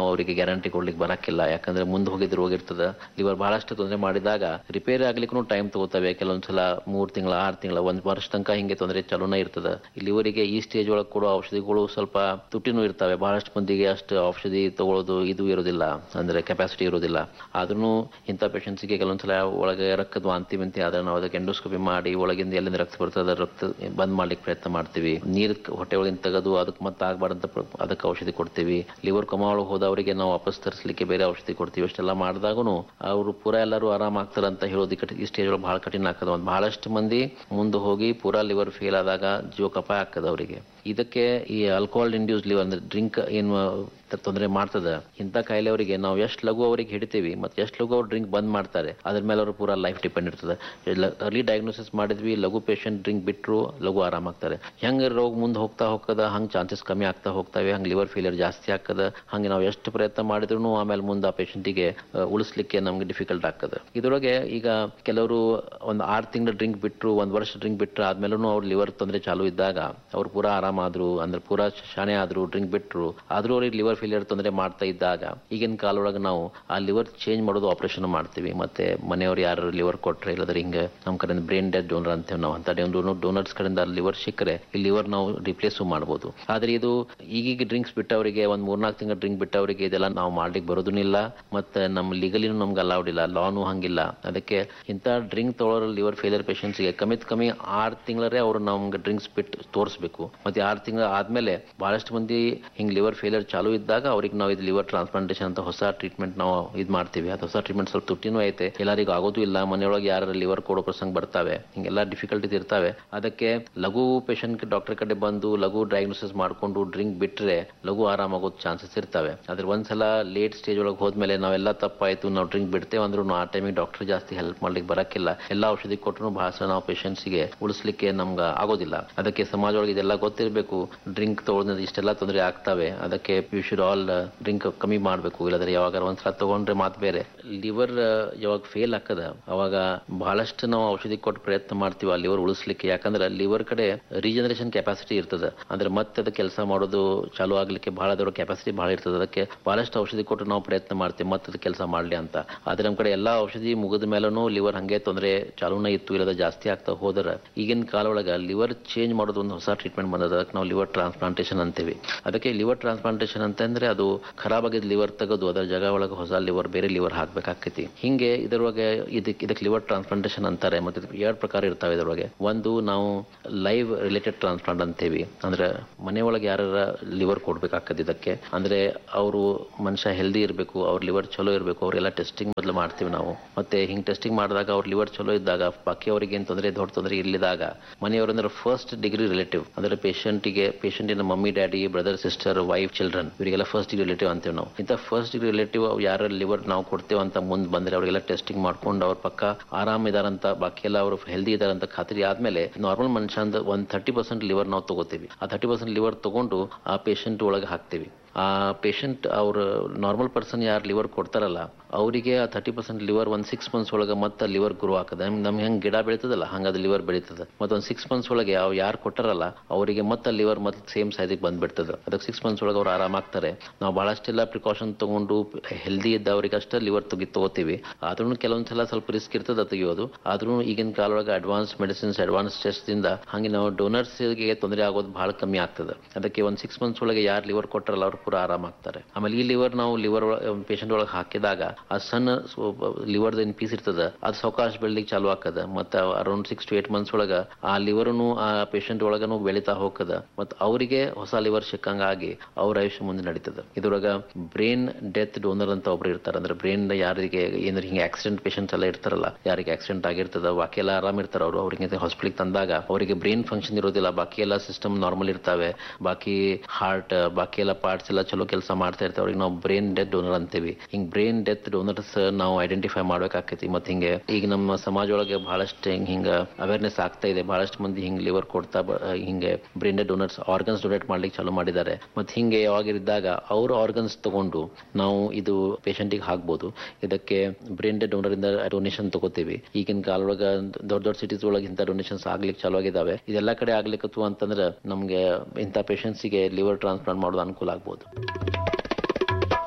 ನಾವು ಅವರಿಗೆ ಗ್ಯಾರಂಟಿ ಕೊಡ್ಲಿಕ್ಕೆ ಬರಕ್ಕಿಲ್ಲ ಯಾಕಂದ್ರೆ ಮುಂದೆ ಹೋಗಿದ್ದು ರೋಗ ಇರ್ತದೆ ಲಿವರ್ ಬಹಳಷ್ಟು ತೊಂದರೆ ಮಾಡಿದಾಗ ರಿಪೇರಿ ಆಗ್ಲಿಕ್ಕೂ ಟೈಮ್ ತಗೋತವೆ ಕೆಲವೊಂದ್ಸಲ ಮೂರ್ ತಿಂಗಳ ಆರು ತಿಂಗಳ ಒಂದ್ ವರ್ಷ ತನಕ ಹಿಂಗೆ ತೊಂದರೆ ಚಲೋನೇ ಇರ್ತದೆ ಲಿವರಿಗೆ ಈ ಸ್ಟೇಜ್ ಒಳಗೆ ಕೊಡೋ ಔಷಧಿಗಳು ಸ್ವಲ್ಪ ತುಟ್ಟಿನೂ ಇರ್ತವೆ ಬಹಳಷ್ಟು ಮಂದಿಗೆ ಅಷ್ಟು ಔಷಧಿ ತಗೊಳ್ಳೋದು ಇದು ಇರೋದಿಲ್ಲ ಅಂದ್ರೆ ಕೆಪಾಸಿಟಿ ಇರೋದಿಲ್ಲ ಆದ್ರೂ ಇಂಥ ಪೇಷಂಟ್ಸ್ಗೆ ಕೆಲವೊಂದ್ಸಲ ಒಳಗೆ ರಕ್ತದ ವಾಂತಿ ಮಿಂತಿ ಆದ್ರೆ ನಾವು ಅದಕ್ಕೆ ಎಂಡೋಸ್ಕೋಪಿ ಮಾಡಿ ಒಳಗಿಂದ ಎಲ್ಲಿಂದ ರಕ್ತ ಬರ್ತದೆ ರಕ್ತ ಬಂದ್ ಮಾಡ್ಲಿಕ್ಕೆ ಪ್ರಯತ್ನ ಮಾಡ್ತೀವಿ ನೀರ್ ಹೊಟ್ಟೆ ಒಳಗಿಂದ ತೆಗೆದು ಅದಕ್ಕೆ ಮತ್ತೆ ಆಗ್ಬಾರ್ದಂತ ಪ್ರ- ಅದಕ್ಕೆ ಔಷಧಿ ಕೊಡ್ತೀವಿ ಲಿವರ್ ಕೊಮ ಒಳಗೆ ಹೋದವರಿಗೆ ನಾವು ವಾಪಸ್ ತರಿಸಲಿಕ್ಕೆ ಬೇರೆ ಔಷಧಿ ಕೊಡ್ತೀವಿ ಅಷ್ಟೆಲ್ಲ ಮಾಡಿದಾಗೂ ಅವರು ಪೂರಾ ಎಲ್ಲರೂ ಆರಾಮ ಆಗ್ತಾರೆ ಅಂತ ಹೇಳೋದು ಕಠಿ ಈ ಸ್ಟೇಜ್ ಒಳಗೆ ಬಹಳ ಕಠಿಣ ಆಗ್ತದೆ ಒಂದು ಬಹಳಷ್ಟು ಮಂದಿ ಮುಂದೆ ಹೋಗಿ ಪೂರಾ ಲಿವರ್ ಫೇಲ್ ಆದಾಗ ಜೀವಕಪಾಯ ಆಗ್ತದೆ ಅವರಿಗೆ ಇದಕ್ಕೆ ಈ ಆಲ್ಕೋಹಾಲ್ ಇಂಡ್ಯೂಸ್ ಲಿವರ್ ಅಂದ್ರೆ ಡ್ರಿಂಕ್ ಏನು ತೊಂದರೆ ಮಾಡ್ತದ ಇಂಥ ಕಾಯಿಲೆ ಅವರಿಗೆ ನಾವು ಎಷ್ಟು ಲಘು ಅವರಿಗೆ ಹಿಡಿತೀವಿ ಮತ್ತೆ ಎಷ್ಟು ಲಘು ಅವ್ರು ಡ್ರಿಂಕ್ ಬಂದ್ ಮಾಡ್ತಾರೆ ಅದ್ರ ಮೇಲೆ ಅವರು ಪೂರಾ ಲೈಫ್ ಡಿಪೆಂಡ್ ಇರ್ತದೆ ಅರ್ಲಿ ಡಯಾಗ್ನೋಸಿಸ್ ಮಾಡಿದ್ವಿ ಲಘು ಪೇಷಂಟ್ ಡ್ರಿಂಕ್ ಬಿಟ್ಟರು ಲಘು ಆರಾಮಾಗ್ತಾರೆ ಹೆಂಗೆ ರೋಗ ಮುಂದೆ ಹೋಗ್ತಾ ಹೋಗ್ತದ ಹಂಗೆ ಚಾನ್ಸಸ್ ಕಮ್ಮಿ ಆಗ್ತಾ ಹೋಗ್ತವೆ ಹಂಗೆ ಲಿವರ್ ಫೇಲಿಯರ್ ಜಾಸ್ತಿ ಆಗ್ತದ ಹಂಗೆ ನಾವು ಎಷ್ಟು ಪ್ರಯತ್ನ ಮಾಡಿದ್ರು ಆಮೇಲೆ ಮುಂದೆ ಆ ಪೇಷಂಟಿಗೆ ಉಳಿಸ್ಲಿಕ್ಕೆ ನಮ್ಗೆ ಡಿಫಿಕಲ್ಟ್ ಆಗ್ತದೆ ಇದರೊಳಗೆ ಈಗ ಕೆಲವರು ಒಂದು ಆರು ತಿಂಗಳ ಡ್ರಿಂಕ್ ಬಿಟ್ಟರು ಒಂದು ವರ್ಷ ಡ್ರಿಂಕ್ ಬಿಟ್ಟರು ಆದ್ಮೇಲೂ ಅವ್ರ ಲಿವರ್ ತೊಂದರೆ ಚಾಲು ಇದ್ದಾಗ ಅವ್ರು ಪೂರಾ ಆರಾಮಾದ್ರು ಅಂದ್ರೆ ಪೂರಾ ಶಾಣೆ ಆದ್ರು ಡ್ರಿಂಕ್ ಬಿಟ್ಟರು ಆದ್ರೂ ಅವ್ರಿಗೆ ಲಿವರ್ ಫೇಲಿಯರ್ ತೊಂದರೆ ಮಾಡ್ತಾ ಇದ್ದಾಗ ಈಗಿನ ಕಾಲೊಳಗೆ ನಾವು ಆ ಲಿವರ್ ಚೇಂಜ್ ಮಾಡೋದು ಆಪರೇಷನ್ ಮಾಡ್ತೀವಿ ಮತ್ತೆ ಮನೆಯವ್ರು ಯಾರು ಲಿವರ್ ಕೊಟ್ರೆ ಇಲ್ಲದ್ರೆ ಹಿಂಗೆ ನಮ್ಮ ಕಡೆಯಿಂದ ಬ್ರೈನ್ ಡೆತ್ ಡೋನರ್ ಅಂತೇವೆ ನಾವು ಅಂತ ಡೋನರ್ಸ್ ಕಡೆಯಿಂದ ಲಿವರ್ ಸಿಕ್ಕರೆ ಈ ಲಿವರ್ ನಾವು ರಿಪ್ಲೇಸು ಮಾಡ್ಬೋದು ಆದ್ರೆ ಇದು ಈಗೀಗ ಡ್ರಿಂಕ್ಸ್ ಬಿಟ್ಟವರಿಗೆ ಒಂದ್ ಮೂರ್ನಾಲ್ಕು ತಿಂಗಳ ಡ್ರಿಂಕ್ ಬಿಟ್ಟವರಿಗೆ ಇದೆಲ್ಲ ನಾವು ಮಾಡ್ಲಿಕ್ಕೆ ಬರೋದೂನಿಲ್ಲ ಮತ್ತೆ ನಮ್ಮ ಲೀಗಲಿನೂ ನಮ್ಗೆ ಅಲೌಡ್ ಇಲ್ಲ ಲಾನು ಹಂಗಿಲ್ಲ ಅದಕ್ಕೆ ಇಂಥ ಡ್ರಿಂಕ್ ತೊಗೊಳೋ ಲಿವರ್ ಫೇಲಿಯರ್ ಗೆ ಕಮಿತ್ ಕಮ್ಮಿ ಆರು ತಿಂಗಳರೇ ಅವರು ನಮ್ಗೆ ಡ್ರಿಂಕ್ಸ್ ಬಿಟ್ಟು ತೋರಿಸ್ಬೇಕು ಮತ್ತೆ ಆರು ತಿಂಗಳ ಆದ್ಮೇಲೆ ಬಹಳಷ್ಟು ಮಂದಿ ಹಿಂಗ್ ಲಿವರ್ ಫೇಲಿಯರ್ ಚಾಲು ಇದ್ದಾಗ ಅವ್ರಿಗೆ ನಾವು ಇದು ಲಿವರ್ ಟ್ರಾನ್ಸ್ಪ್ಲಾಂಟೇಷನ್ ಅಂತ ಹೊಸ ಟ್ರೀಟ್ಮೆಂಟ್ ನಾವು ಇದು ಮಾಡ್ತೀವಿ ಅದು ಹೊಸ ಟ್ರೀಟ್ಮೆಂಟ್ ಸ್ವಲ್ಪ ತುಟ್ಟಿನೂ ಐತೆ ಎಲ್ಲರಿಗೂ ಆಗೋದು ಇಲ್ಲ ಮನೆಯೊಳಗೆ ಯಾರು ಲಿವರ್ ಕೊಡೋ ಪ್ರಸಂಗ ಬರ್ತಾವೆ ಹಿಂಗೆಲ್ಲ ಡಿಫಿಕಲ್ಟೀಸ್ ಇರ್ತಾವೆ ಅದಕ್ಕೆ ಲಘು ಪೇಷಂಟ್ ಡಾಕ್ಟರ್ ಕಡೆ ಬಂದು ಲಘು ಡಯಾಗ್ನೋಸಿಸ್ ಮಾಡ್ಕೊಂಡು ಡ್ರಿಂಕ್ ಬಿಟ್ರೆ ಲಘು ಆರಾಮಾಗೋದು ಚಾನ್ಸಸ್ ಇರ್ತವೆ ಅದ್ರ ಒಂದ್ಸಲ ಲೇಟ್ ಸ್ಟೇಜ್ ಒಳಗೆ ಹೋದ್ಮೇಲೆ ನಾವೆಲ್ಲ ತಪ್ಪಾಯ್ತು ನಾವು ಡ್ರಿಂಕ್ ಬಿಡ್ತೇವೆ ಅಂದ್ರೂ ಆ ಟೈಮಿಗೆ ಡಾಕ್ಟರ್ ಜಾಸ್ತಿ ಹೆಲ್ಪ್ ಮಾಡ್ಲಿಕ್ಕೆ ಬರಕ್ಕಿಲ್ಲ ಎಲ್ಲ ಔಷಧಿ ಕೊಟ್ಟರು ಬಹಳ ಸಲ ನಾವು ಪೇಷಂಟ್ಸ್ಗೆ ಉಳಿಸ್ಲಿಕ್ಕೆ ನಮ್ಗೆ ಆಗೋದಿಲ್ಲ ಅದಕ್ಕೆ ಸಮಾಜ ಒಳಗೆ ಇದೆಲ್ಲ ಗೊತ್ತಿರಬೇಕು ಡ್ರಿಂಕ್ ತಗೊಳ್ಳೋದ್ರಿಂದ ಇಷ್ಟೆಲ್ಲ ತೊಂದರೆ ಆಗ್ತವೆ ಅದಕ್ಕೆ ಯು ಶುಡ್ ಆಲ್ ಡ್ರಿಂಕ್ ಕಮ್ಮಿ ಮಾಡಬೇಕು ಇಲ್ಲದ್ರೆ ಯಾವಾಗ ಒಂದ್ಸಲ ತಗೊಂಡ್ರೆ ಮಾತು ಬೇರೆ ಲಿವರ್ ಯಾವಾಗ ಫೇಲ್ ಆಗ್ತದ ಅವಾಗ ಬಹಳಷ್ಟು ನಾವು ಔಷಧಿ ಕೊಟ್ಟು ಪ್ರಯತ್ನ ಮಾಡ್ತೀವಿ ಆ ಲಿವರ್ ಉಳಿಸ್ಲಿಕ್ಕೆ ಯಾಕಂದ್ರೆ ಲಿವರ್ ಕಡೆ ರೀಜನರೇಷನ್ ಕೆಪಾಸಿಟಿ ಇರ್ತದೆ ಅಂದ್ರೆ ಮತ್ತೆ ಅದು ಕೆಲಸ ಮಾಡೋದು ಚಾಲು ಆಗ್ಲಿಕ್ಕೆ ಬಹಳ ದೊಡ್ಡ ಕೆಪಾಸಿಟಿ ಬಹಳ ಇರ್ತದೆ ಅದಕ್ಕೆ ಬಹಳಷ್ಟು ಔಷಧಿ ಕೊಟ್ಟು ನಾವು ಪ್ರಯತ್ನ ಮಾಡ್ತೀವಿ ಮತ್ತೆ ಅದು ಕೆಲಸ ಮಾಡ್ಲಿ ಅಂತ ಆದ್ರೆ ನಮ್ಮ ಕಡೆ ಎಲ್ಲಾ ಔಷಧಿ ಮುಗಿದ ಮೇಲೂ ಲಿವರ್ ಹಂಗೆ ತೊಂದರೆ ಚಾಲೂನೇ ಇತ್ತು ಇಲ್ಲದ ಜಾಸ್ತಿ ಆಗ್ತಾ ಹೋದ್ರೆ ಈಗಿನ ಕಾಲ ಒಳಗ ಲಿವರ್ ಚೇಂಜ್ ಮಾಡೋದು ಒಂದು ಹೊಸ ಟ್ರೀಟ್ಮೆಂಟ್ ಬಂದದ ಅದಕ್ಕೆ ನಾವು ಲಿವರ್ ಟ್ರಾನ್ಸ್ಪ್ಲಾಂಟೇಷನ್ ಅಂತೀವಿ ಅದಕ್ಕೆ ಲಿವರ್ ಟ್ರಾನ್ಸ್ಪ್ಲಾಂಟೇಷನ್ ಅಂತಂದ್ರೆ ಅದು ಖರಾಬ್ ಆಗಿದ್ದ ಲಿವರ್ ತೆಗೆದು ಅದರ ಜಾಗ ಒಳಗೆ ಹೊಸ ಲಿವರ್ ಬೇರೆ ಲಿವರ್ ಹಾಕ್ಬೇಕಾಕೈತಿ ಹಿಂಗೆ ಇದರೊಳಗೆ ಇದಕ್ಕೆ ಇದಕ್ಕೆ ಲಿವರ್ ಟ್ರಾನ್ಸ್ಪ್ಲಾಂಟೇಷನ್ ಅಂತಾರೆ ಮತ್ತೆ ಇದಕ್ಕೆ ಎರಡು ಪ್ರಕಾರ ಇರ್ತಾವೆ ಇದರೊಳಗೆ ಒಂದು ನಾವು ಲೈವ್ ರಿಲೇಟೆಡ್ ಟ್ರಾನ್ಸ್ಪ್ಲಾಂಟ್ ಅಂತೀವಿ ಅಂದ್ರೆ ಮನೆಯೊಳಗೆ ಯಾರ ಲಿವರ್ ಕೊಡ್ಬೇಕಾಗ್ತದೆ ಇದಕ್ಕೆ ಅಂದ್ರೆ ಅವರು ಮನುಷ್ಯ ಹೆಲ್ದಿ ಇರಬೇಕು ಅವ್ರ ಲಿವರ್ ಚಲೋ ಇರಬೇಕು ಅವರೆಲ್ಲ ಟೆಸ್ಟಿಂಗ್ ಮೊದಲು ಮಾಡ್ತೀವಿ ನಾವು ಮತ್ತೆ ಹಿಂಗ್ ಟೆಸ್ಟಿಂಗ್ ಮಾಡಿದಾಗ ಅವ್ರ ಲಿವರ್ ಚಲೋ ಇದ್ದಾಗ ಬಾಕಿ ಅವರಿಗೆ ಏನು ತೊಂದರೆ ದೊಡ್ಡ ತೊಂದರೆ ಇಲ್ಲದಾಗ ಮನೆಯವರು ಅಂದ್ರೆ ಫಸ್ಟ್ ಡಿಗ್ರಿ ರಿಲೇಟಿವ್ ಅಂದ್ರೆ ಪೇಷಂಟಿಗೆ ಪೇಷಂಟಿನ mummy daddy brother sister wife children ಇವರಿಗೆಲ್ಲ ಫಸ್ಟ್ ಡಿಗ್ರಿ ರಿಲೇಟಿವ್ ಅಂತೀವಿ ನಾವು ಇಂಥ ಫಸ್ಟ್ ಡಿಗ್ರಿ ರಿಲೇಟಿವ್ ಯಾರ ಲಿವರ್ ನಾವು ಕೊಡ್ತೇವೆ ಅಂತ ಮುಂದೆ ಬಂದ್ರೆ ಅವರಿಗೆಲ್ಲ ಟೆಸ್ಟಿಂಗ್ ಮಾಡ್ಕೊಂಡು ಅವ್ರ ಪಕ್ಕ ಆರಾಮ್ ಇದಾರಂತ ಬಾಕಿ ಎಲ್ಲ ಅವರು ಹೆಲ್ದಿ ಇದಾರಂತ ಖಾತ್ರಿ ಆದ್ಮೇಲೆ ನಾರ್ಮಲ್ ಮನುಷ್ಯಂದ ಒಂದ್ ಥರ್ಟಿ ಪರ್ಸೆಂಟ್ ಲಿವರ್ ನಾವು ತಗೋತೀವಿ ಆ ಥರ್ಟಿ ಪರ್ಸೆಂಟ್ ಲಿವರ್ ತಗೊಂಡು ಆ ಪೇಷಂಟ್ ಒಳಗೆ ಹಾಕ್ತೀವಿ ಆ ಪೇಷಂಟ್ ಅವ್ರ ನಾರ್ಮಲ್ ಪರ್ಸನ್ ಯಾರು ಲಿವರ್ ಕೊಡ್ತಾರಲ್ಲ ಅವರಿಗೆ ಆ ಥರ್ಟಿ ಪರ್ಸೆಂಟ್ ಲಿವರ್ ಒಂದು ಸಿಕ್ಸ್ ಮಂತ್ಸ್ ಒಳಗೆ ಮತ್ತೆ ಲಿವರ್ ಗ್ರೋ ಆಗ್ತದೆ ನಮ್ಗೆ ಹೆಂಗೆ ಗಿಡ ಬೆಳೀತದಲ್ಲ ಹಂಗೆ ಅದು ಲಿವರ್ ಬೆಳೀತದೆ ಮತ್ತೆ ಒಂದು ಸಿಕ್ಸ್ ಮಂತ್ಸ್ ಒಳಗೆ ಅವ್ ಯಾರು ಕೊಟ್ಟಾರಲ್ಲ ಅವರಿಗೆ ಮತ್ತೆ ಲಿವರ್ ಮತ್ತೆ ಸೇಮ್ ಸೈಜಿಗೆ ಬಂದ್ಬಿಡ್ತದೆ ಅದಕ್ಕೆ ಸಿಕ್ಸ್ ಮಂತ್ಸ್ ಒಳಗೆ ಅವ್ರು ಆರಾಮಾಗ್ತಾರೆ ನಾವು ಭಾಳಷ್ಟೆಲ್ಲ ಪ್ರಿಕಾಷನ್ ತಗೊಂಡು ಹೆಲ್ದಿ ಇದ್ದವರಿಗೆ ಅಷ್ಟೇ ಲಿವರ್ ತೆಗಿ ತಗೋತೀವಿ ಆದ್ರೂ ಕೆಲವೊಂದ್ಸಲ ಸ್ವಲ್ಪ ರಿಸ್ಕ್ ಇರ್ತದೆ ತೆಗಿಯೋದು ಆದ್ರೂ ಈಗಿನ ಕಾಲ ಒಳಗೆ ಅಡ್ವಾನ್ಸ್ ಮೆಡಿಸಿನ್ಸ್ ಅಡ್ವಾನ್ಸ್ ಟೆಸ್ಟ್ ದಿಂದ ಹಂಗೆ ನಾವು ಡೋನರ್ಸ್ಗೆ ತೊಂದರೆ ಆಗೋದು ಬಹಳ ಕಮ್ಮಿ ಆಗ್ತದೆ ಅದಕ್ಕೆ ಒಂದು ಸಿಕ್ಸ್ ಮಂತ್ಸ್ ಒಳಗೆ ಯಾರು ಲಿವರ್ ಕೊಟ್ಟಾರಲ್ಲ ಅವ್ರು ಪೂರ ಆರಾಮಾಗ್ತಾರೆ ಆಮೇಲೆ ಈ ಲಿವರ್ ನಾವು ಲಿವರ್ ಪೇಷಂಟ್ ಒಳಗೆ ಹಾಕಿದಾಗ ಆ ಸಣ್ಣ ಲಿವರ್ದ ಏನ್ ಪೀಸ್ ಇರ್ತದ ಅದು ಸಾವಕಾಶ ಬೆಳಿಲಿಕ್ಕೆ ಚಾಲು ಆಕದ ಮತ್ತೆ around six to eight months ಒಳಗ ಆ ಲಿವರ್ನು ಆ ಪೇಷಂಟ್ ಒಳಗನು ಬೆಳಿತಾ ಹೋಗ್ತದ ಮತ್ತೆ ಅವರಿಗೆ ಹೊಸ ಲಿವರ್ ಸಿಕ್ಕಂಗಾಗಿ ಅವ್ರ ಆಯುಷ್ಯ ಮುಂದೆ ನಡೀತದ ಇದ್ರೊಳಗ ಬ್ರೈನ್ ಡೆತ್ ಡೋನರ್ ಅಂತ ಒಬ್ರು ಇರ್ತಾರೆ ಅಂದ್ರೆ ಬ್ರೈನ್ ಯಾರಿಗೆ ಏನಾರ ಹಿಂಗೆ ಆಕ್ಸಿಡೆಂಟ್ ಪೇಷಂಟ್ಸ್ ಎಲ್ಲ ಇರ್ತಾರಲ್ಲ ಯಾರಿಗೆ ಆಕ್ಸಿಡೆಂಟ್ ಆಗಿರ್ತದ ಬಾಕಿ ಎಲ್ಲ ಆರಾಮ್ ಇರ್ತಾರ ಅವರು ಅವ್ರಿಗೆ ಹಾಸ್ಪಿಟಲ್ ತಂದಾಗ ಅವರಿಗೆ ಬ್ರೈನ್ ಫಂಕ್ಷನ್ ಇರೋದಿಲ್ಲ ಬಾಕಿ ಎಲ್ಲ ಸಿಸ್ಟಮ್ ನಾರ್ಮಲ್ ಇರ್ತಾವೆ ಬಾಕಿ ಹಾರ್ಟ್ ಬಾಕಿ ಎಲ್ಲ ಪಾರ್ಟ್ಸ್ ಎಲ್ಲ ಚಲೋ ಕೆಲಸ ಮಾಡ್ತಾ ಇರ್ತಾವೆ ಅವ್ರಿಗೆ ನಾವು ಬ್ರೈನ್ ಡೆತ್ ಡೋನರ್ ಅಂತೀವಿ ಹಿಂಗ್ ಬ್ರೈನ್ ಡೆತ್ ಡೋನರ್ಸ್ ನಾವು ಐಡೆಂಟಿಫೈ ಮಾಡ್ಬೇಕಾಕೈತಿ ಮತ್ತೆ ಹಿಂಗೆ ಈಗ ನಮ್ಮ ಸಮಾಜ ಒಳಗೆ ಬಹಳಷ್ಟು ಹಿಂಗ್ ಹಿಂಗ ಅವೇರ್ನೆಸ್ ಆಗ್ತಾ ಇದೆ ಬಹಳಷ್ಟು ಮಂದಿ ಹಿಂಗ್ ಲಿವರ್ ಕೊಡ್ತಾ ಬ- ಹಿಂಗೆ brain death donors organs donate ಮಾಡ್ಲಿಕ್ಕೆ ಚಾಲೂ ಮಾಡಿದ್ದಾರೆ ಮತ್ತೆ ಹಿಂಗೆ ಯಾವಾಗಿದ್ದಾಗ ಅವ್ರ ಆರ್ಗನ್ಸ್ ತಗೊಂಡು ನಾವು ಇದು ಪೇಷಂಟಿಗೆ ಹಾಕ್ಬೋದು ಇದಕ್ಕೆ ಬ್ರೈನ್ ಡೆತ್ ಡೋನರ್ ಇಂದ ಡೊನೇಷನ್ ತಗೋತೀವಿ ಈಗಿನ ಕಾಲ ಒಳಗ ದೊಡ್ಡ ದೊಡ್ಡ ಸಿಟೀಸ್ ಒಳಗೆ ಇಂಥ ಡೊನೇಷನ್ಸ್ ಆಗ್ಲಿಕ್ಕೆ ಚಾಲೂ ಆಗಿದಾವೆ ಇದೆಲ್ಲ ಕಡೆ ಆಗ್ಲಿಕ್ಕತ್ತು ಅಂತಂದ್ರೆ ನಮ್ಗೆ ಇಂಥ ಪೇಷಂಟ್ಸಿಗೆ ಲಿವರ್ ಟ್ರಾನ್ಸ್ಪ್ಲಾಂಟ್ ಮಾಡೋದು ಅನುಕೂಲ ಆಗ್ಬೋದು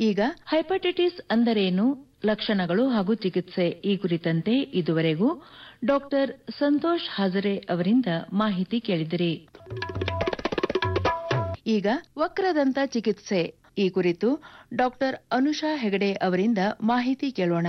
ಈಗ ಹೈಪಟೈಟಿಸ್ ಅಂದರೇನು ಲಕ್ಷಣಗಳು ಹಾಗೂ ಚಿಕಿತ್ಸೆ ಈ ಕುರಿತಂತೆ ಇದುವರೆಗೂ ಡಾಕ್ಟರ್ ಸಂತೋಷ್ ಹಾಜರೆ ಅವರಿಂದ ಮಾಹಿತಿ ಕೇಳಿದಿರಿ ಈಗ ವಕ್ರದಂತ ಚಿಕಿತ್ಸೆ ಈ ಕುರಿತು ಡಾಕ್ಟರ್ ಅನುಷಾ ಹೆಗಡೆ ಅವರಿಂದ ಮಾಹಿತಿ ಕೇಳೋಣ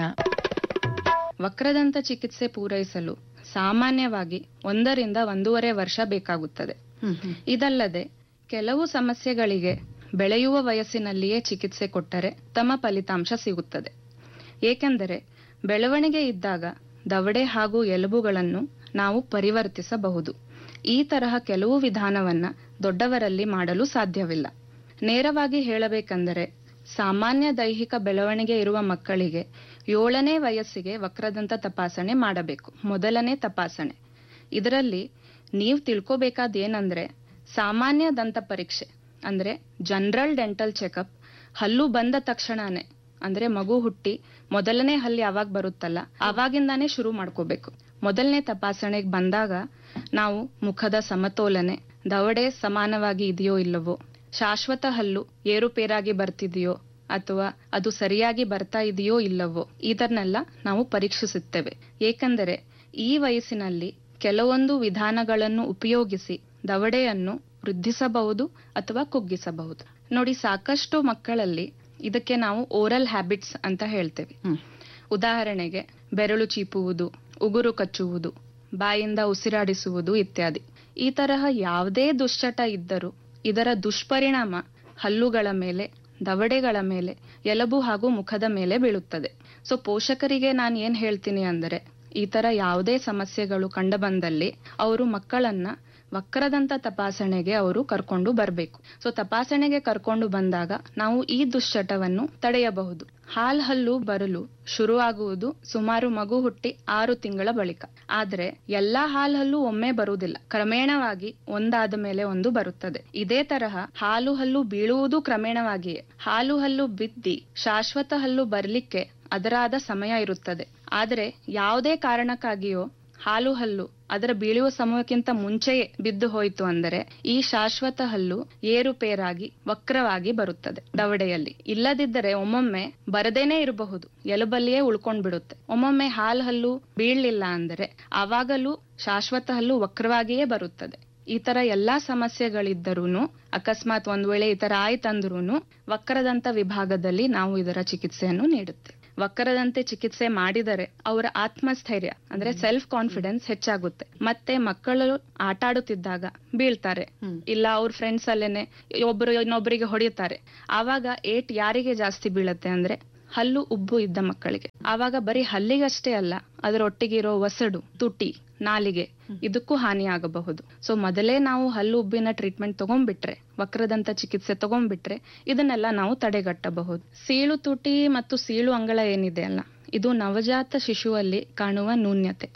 ವಕ್ರದಂತ ಚಿಕಿತ್ಸೆ ಪೂರೈಸಲು ಸಾಮಾನ್ಯವಾಗಿ ಒಂದರಿಂದ ಒಂದೂವರೆ ವರ್ಷ ಬೇಕಾಗುತ್ತದೆ ಇದಲ್ಲದೆ ಕೆಲವು ಸಮಸ್ಯೆಗಳಿಗೆ ಬೆಳೆಯುವ ವಯಸ್ಸಿನಲ್ಲಿಯೇ ಚಿಕಿತ್ಸೆ ಕೊಟ್ಟರೆ ತಮ್ಮ ಫಲಿತಾಂಶ ಸಿಗುತ್ತದೆ ಏಕೆಂದರೆ ಬೆಳವಣಿಗೆ ಇದ್ದಾಗ ದವಡೆ ಹಾಗೂ ಎಲುಬುಗಳನ್ನು ನಾವು ಪರಿವರ್ತಿಸಬಹುದು ಈ ತರಹ ಕೆಲವು ವಿಧಾನವನ್ನ ದೊಡ್ಡವರಲ್ಲಿ ಮಾಡಲು ಸಾಧ್ಯವಿಲ್ಲ ನೇರವಾಗಿ ಹೇಳಬೇಕೆಂದರೆ ಸಾಮಾನ್ಯ ದೈಹಿಕ ಬೆಳವಣಿಗೆ ಇರುವ ಮಕ್ಕಳಿಗೆ ಏಳನೇ ವಯಸ್ಸಿಗೆ ವಕ್ರದಂತ ತಪಾಸಣೆ ಮಾಡಬೇಕು ಮೊದಲನೇ ತಪಾಸಣೆ ಇದರಲ್ಲಿ ನೀವು ತಿಳ್ಕೋಬೇಕಾದ ಏನಂದ್ರೆ ಸಾಮಾನ್ಯ ದಂತ ಪರೀಕ್ಷೆ ಅಂದ್ರೆ ಜನರಲ್ ಡೆಂಟಲ್ ಚೆಕಪ್ ಹಲ್ಲು ಬಂದ ತಕ್ಷಣನೇ ಅಂದ್ರೆ ಮಗು ಹುಟ್ಟಿ ಮೊದಲನೇ ಹಲ್ಲು ಯಾವಾಗ ಬರುತ್ತಲ್ಲ ಅವಾಗಿಂದಾನೇ ಶುರು ಮಾಡ್ಕೋಬೇಕು ಮೊದಲನೇ ತಪಾಸಣೆಗೆ ಬಂದಾಗ ನಾವು ಮುಖದ ಸಮತೋಲನೆ ದವಡೆ ಸಮಾನವಾಗಿ ಇದೆಯೋ ಇಲ್ಲವೋ ಶಾಶ್ವತ ಹಲ್ಲು ಏರುಪೇರಾಗಿ ಬರ್ತಿದೆಯೋ ಅಥವಾ ಅದು ಸರಿಯಾಗಿ ಬರ್ತಾ ಇದೆಯೋ ಇಲ್ಲವೋ ಇದನ್ನೆಲ್ಲ ನಾವು ಪರೀಕ್ಷಿಸುತ್ತೇವೆ ಏಕೆಂದರೆ ಈ ವಯಸ್ಸಿನಲ್ಲಿ ಕೆಲವೊಂದು ವಿಧಾನಗಳನ್ನು ಉಪಯೋಗಿಸಿ ದವಡೆಯನ್ನು ವೃದ್ಧಿಸಬಹುದು ಅಥವಾ ಕುಗ್ಗಿಸಬಹುದು ನೋಡಿ ಸಾಕಷ್ಟು ಮಕ್ಕಳಲ್ಲಿ ಇದಕ್ಕೆ ನಾವು ಓರಲ್ ಹ್ಯಾಬಿಟ್ಸ್ ಅಂತ ಹೇಳ್ತೇವೆ ಉದಾಹರಣೆಗೆ ಬೆರಳು ಚೀಪುವುದು ಉಗುರು ಕಚ್ಚುವುದು ಬಾಯಿಂದ ಉಸಿರಾಡಿಸುವುದು ಇತ್ಯಾದಿ ಈ ತರಹ ಯಾವುದೇ ದುಶ್ಚಟ ಇದ್ದರೂ ಇದರ ದುಷ್ಪರಿಣಾಮ ಹಲ್ಲುಗಳ ಮೇಲೆ ದವಡೆಗಳ ಮೇಲೆ ಎಲುಬು ಹಾಗೂ ಮುಖದ ಮೇಲೆ ಬೀಳುತ್ತದೆ ಸೊ ಪೋಷಕರಿಗೆ ನಾನು ಏನ್ ಹೇಳ್ತೀನಿ ಅಂದರೆ ಈ ತರ ಯಾವುದೇ ಸಮಸ್ಯೆಗಳು ಕಂಡುಬಂದಲ್ಲಿ ಅವರು ಮಕ್ಕಳನ್ನ ವಕ್ರದಂತ ತಪಾಸಣೆಗೆ ಅವರು ಕರ್ಕೊಂಡು ಬರಬೇಕು ಸೊ ತಪಾಸಣೆಗೆ ಕರ್ಕೊಂಡು ಬಂದಾಗ ನಾವು ಈ ದುಶ್ಚಟವನ್ನು ತಡೆಯಬಹುದು ಹಾಲ್ ಹಲ್ಲು ಬರಲು ಶುರುವಾಗುವುದು ಸುಮಾರು ಮಗು ಹುಟ್ಟಿ ಆರು ತಿಂಗಳ ಬಳಿಕ ಆದ್ರೆ ಎಲ್ಲಾ ಹಾಲ್ ಹಲ್ಲು ಒಮ್ಮೆ ಬರುವುದಿಲ್ಲ ಕ್ರಮೇಣವಾಗಿ ಒಂದಾದ ಮೇಲೆ ಒಂದು ಬರುತ್ತದೆ ಇದೇ ತರಹ ಹಾಲು ಹಲ್ಲು ಬೀಳುವುದು ಕ್ರಮೇಣವಾಗಿಯೇ ಹಾಲು ಹಲ್ಲು ಬಿದ್ದಿ ಶಾಶ್ವತ ಹಲ್ಲು ಬರ್ಲಿಕ್ಕೆ ಅದರಾದ ಸಮಯ ಇರುತ್ತದೆ ಆದರೆ ಯಾವುದೇ ಕಾರಣಕ್ಕಾಗಿಯೋ ಹಾಲು ಹಲ್ಲು ಅದರ ಬೀಳುವ ಸಮಯಕ್ಕಿಂತ ಮುಂಚೆಯೇ ಬಿದ್ದು ಹೋಯಿತು ಅಂದರೆ ಈ ಶಾಶ್ವತ ಹಲ್ಲು ಏರುಪೇರಾಗಿ ವಕ್ರವಾಗಿ ಬರುತ್ತದೆ ದವಡೆಯಲ್ಲಿ ಇಲ್ಲದಿದ್ದರೆ ಒಮ್ಮೊಮ್ಮೆ ಬರದೇನೆ ಇರಬಹುದು ಎಲುಬಲ್ಲಿಯೇ ಉಳ್ಕೊಂಡ್ ಬಿಡುತ್ತೆ ಒಮ್ಮೊಮ್ಮೆ ಹಾಲು ಹಲ್ಲು ಬೀಳಲಿಲ್ಲ ಅಂದರೆ ಆವಾಗಲೂ ಶಾಶ್ವತ ಹಲ್ಲು ವಕ್ರವಾಗಿಯೇ ಬರುತ್ತದೆ ಈ ತರ ಎಲ್ಲಾ ಸಮಸ್ಯೆಗಳಿದ್ದರೂ ಅಕಸ್ಮಾತ್ ಒಂದ್ ವೇಳೆ ಈ ತರ ಆಯ್ತಂದ್ರೂ ವಕ್ರದಂತ ವಿಭಾಗದಲ್ಲಿ ನಾವು ಇದರ ಚಿಕಿತ್ಸೆಯನ್ನು ನೀಡುತ್ತೇವೆ ವಕ್ರದಂತೆ ಚಿಕಿತ್ಸೆ ಮಾಡಿದರೆ ಅವರ ಆತ್ಮಸ್ಥೈರ್ಯ ಅಂದ್ರೆ ಸೆಲ್ಫ್ ಕಾನ್ಫಿಡೆನ್ಸ್ ಹೆಚ್ಚಾಗುತ್ತೆ ಮತ್ತೆ ಮಕ್ಕಳು ಆಟ ಆಡುತ್ತಿದ್ದಾಗ ಬೀಳ್ತಾರೆ ಇಲ್ಲ ಅವ್ರ ಫ್ರೆಂಡ್ಸ್ ಅಲ್ಲೇನೆ ಒಬ್ರು ಇನ್ನೊಬ್ಬರಿಗೆ ಹೊಡೆಯುತ್ತಾರೆ ಆವಾಗ ಏಟ್ ಯಾರಿಗೆ ಜಾಸ್ತಿ ಬೀಳತ್ತೆ ಅಂದ್ರೆ ಹಲ್ಲು ಉಬ್ಬು ಇದ್ದ ಮಕ್ಕಳಿಗೆ ಆವಾಗ ಬರೀ ಹಲ್ಲಿಗಷ್ಟೇ ಅಲ್ಲ ಅದರೊಟ್ಟಿಗಿರೋ ಒಸಡು ತುಟಿ ನಾಲಿಗೆ ಇದಕ್ಕೂ ಹಾನಿ ಆಗಬಹುದು ಸೊ ಮೊದಲೇ ನಾವು ಹಲ್ಲು ಉಬ್ಬಿನ ಟ್ರೀಟ್ಮೆಂಟ್ ತಗೊಂಡ್ಬಿಟ್ರೆ ವಕ್ರದಂತ ಚಿಕಿತ್ಸೆ ತಗೊಂಡ್ಬಿಟ್ರೆ ಇದನ್ನೆಲ್ಲ ನಾವು ತಡೆಗಟ್ಟಬಹುದು ಸೀಳು ತುಟಿ ಮತ್ತು ಸೀಳು ಅಂಗಳ ಏನಿದೆ ಅಲ್ಲ ಇದು ನವಜಾತ ಶಿಶುವಲ್ಲಿ ಕಾಣುವ ನ್ಯೂನ್ಯತೆ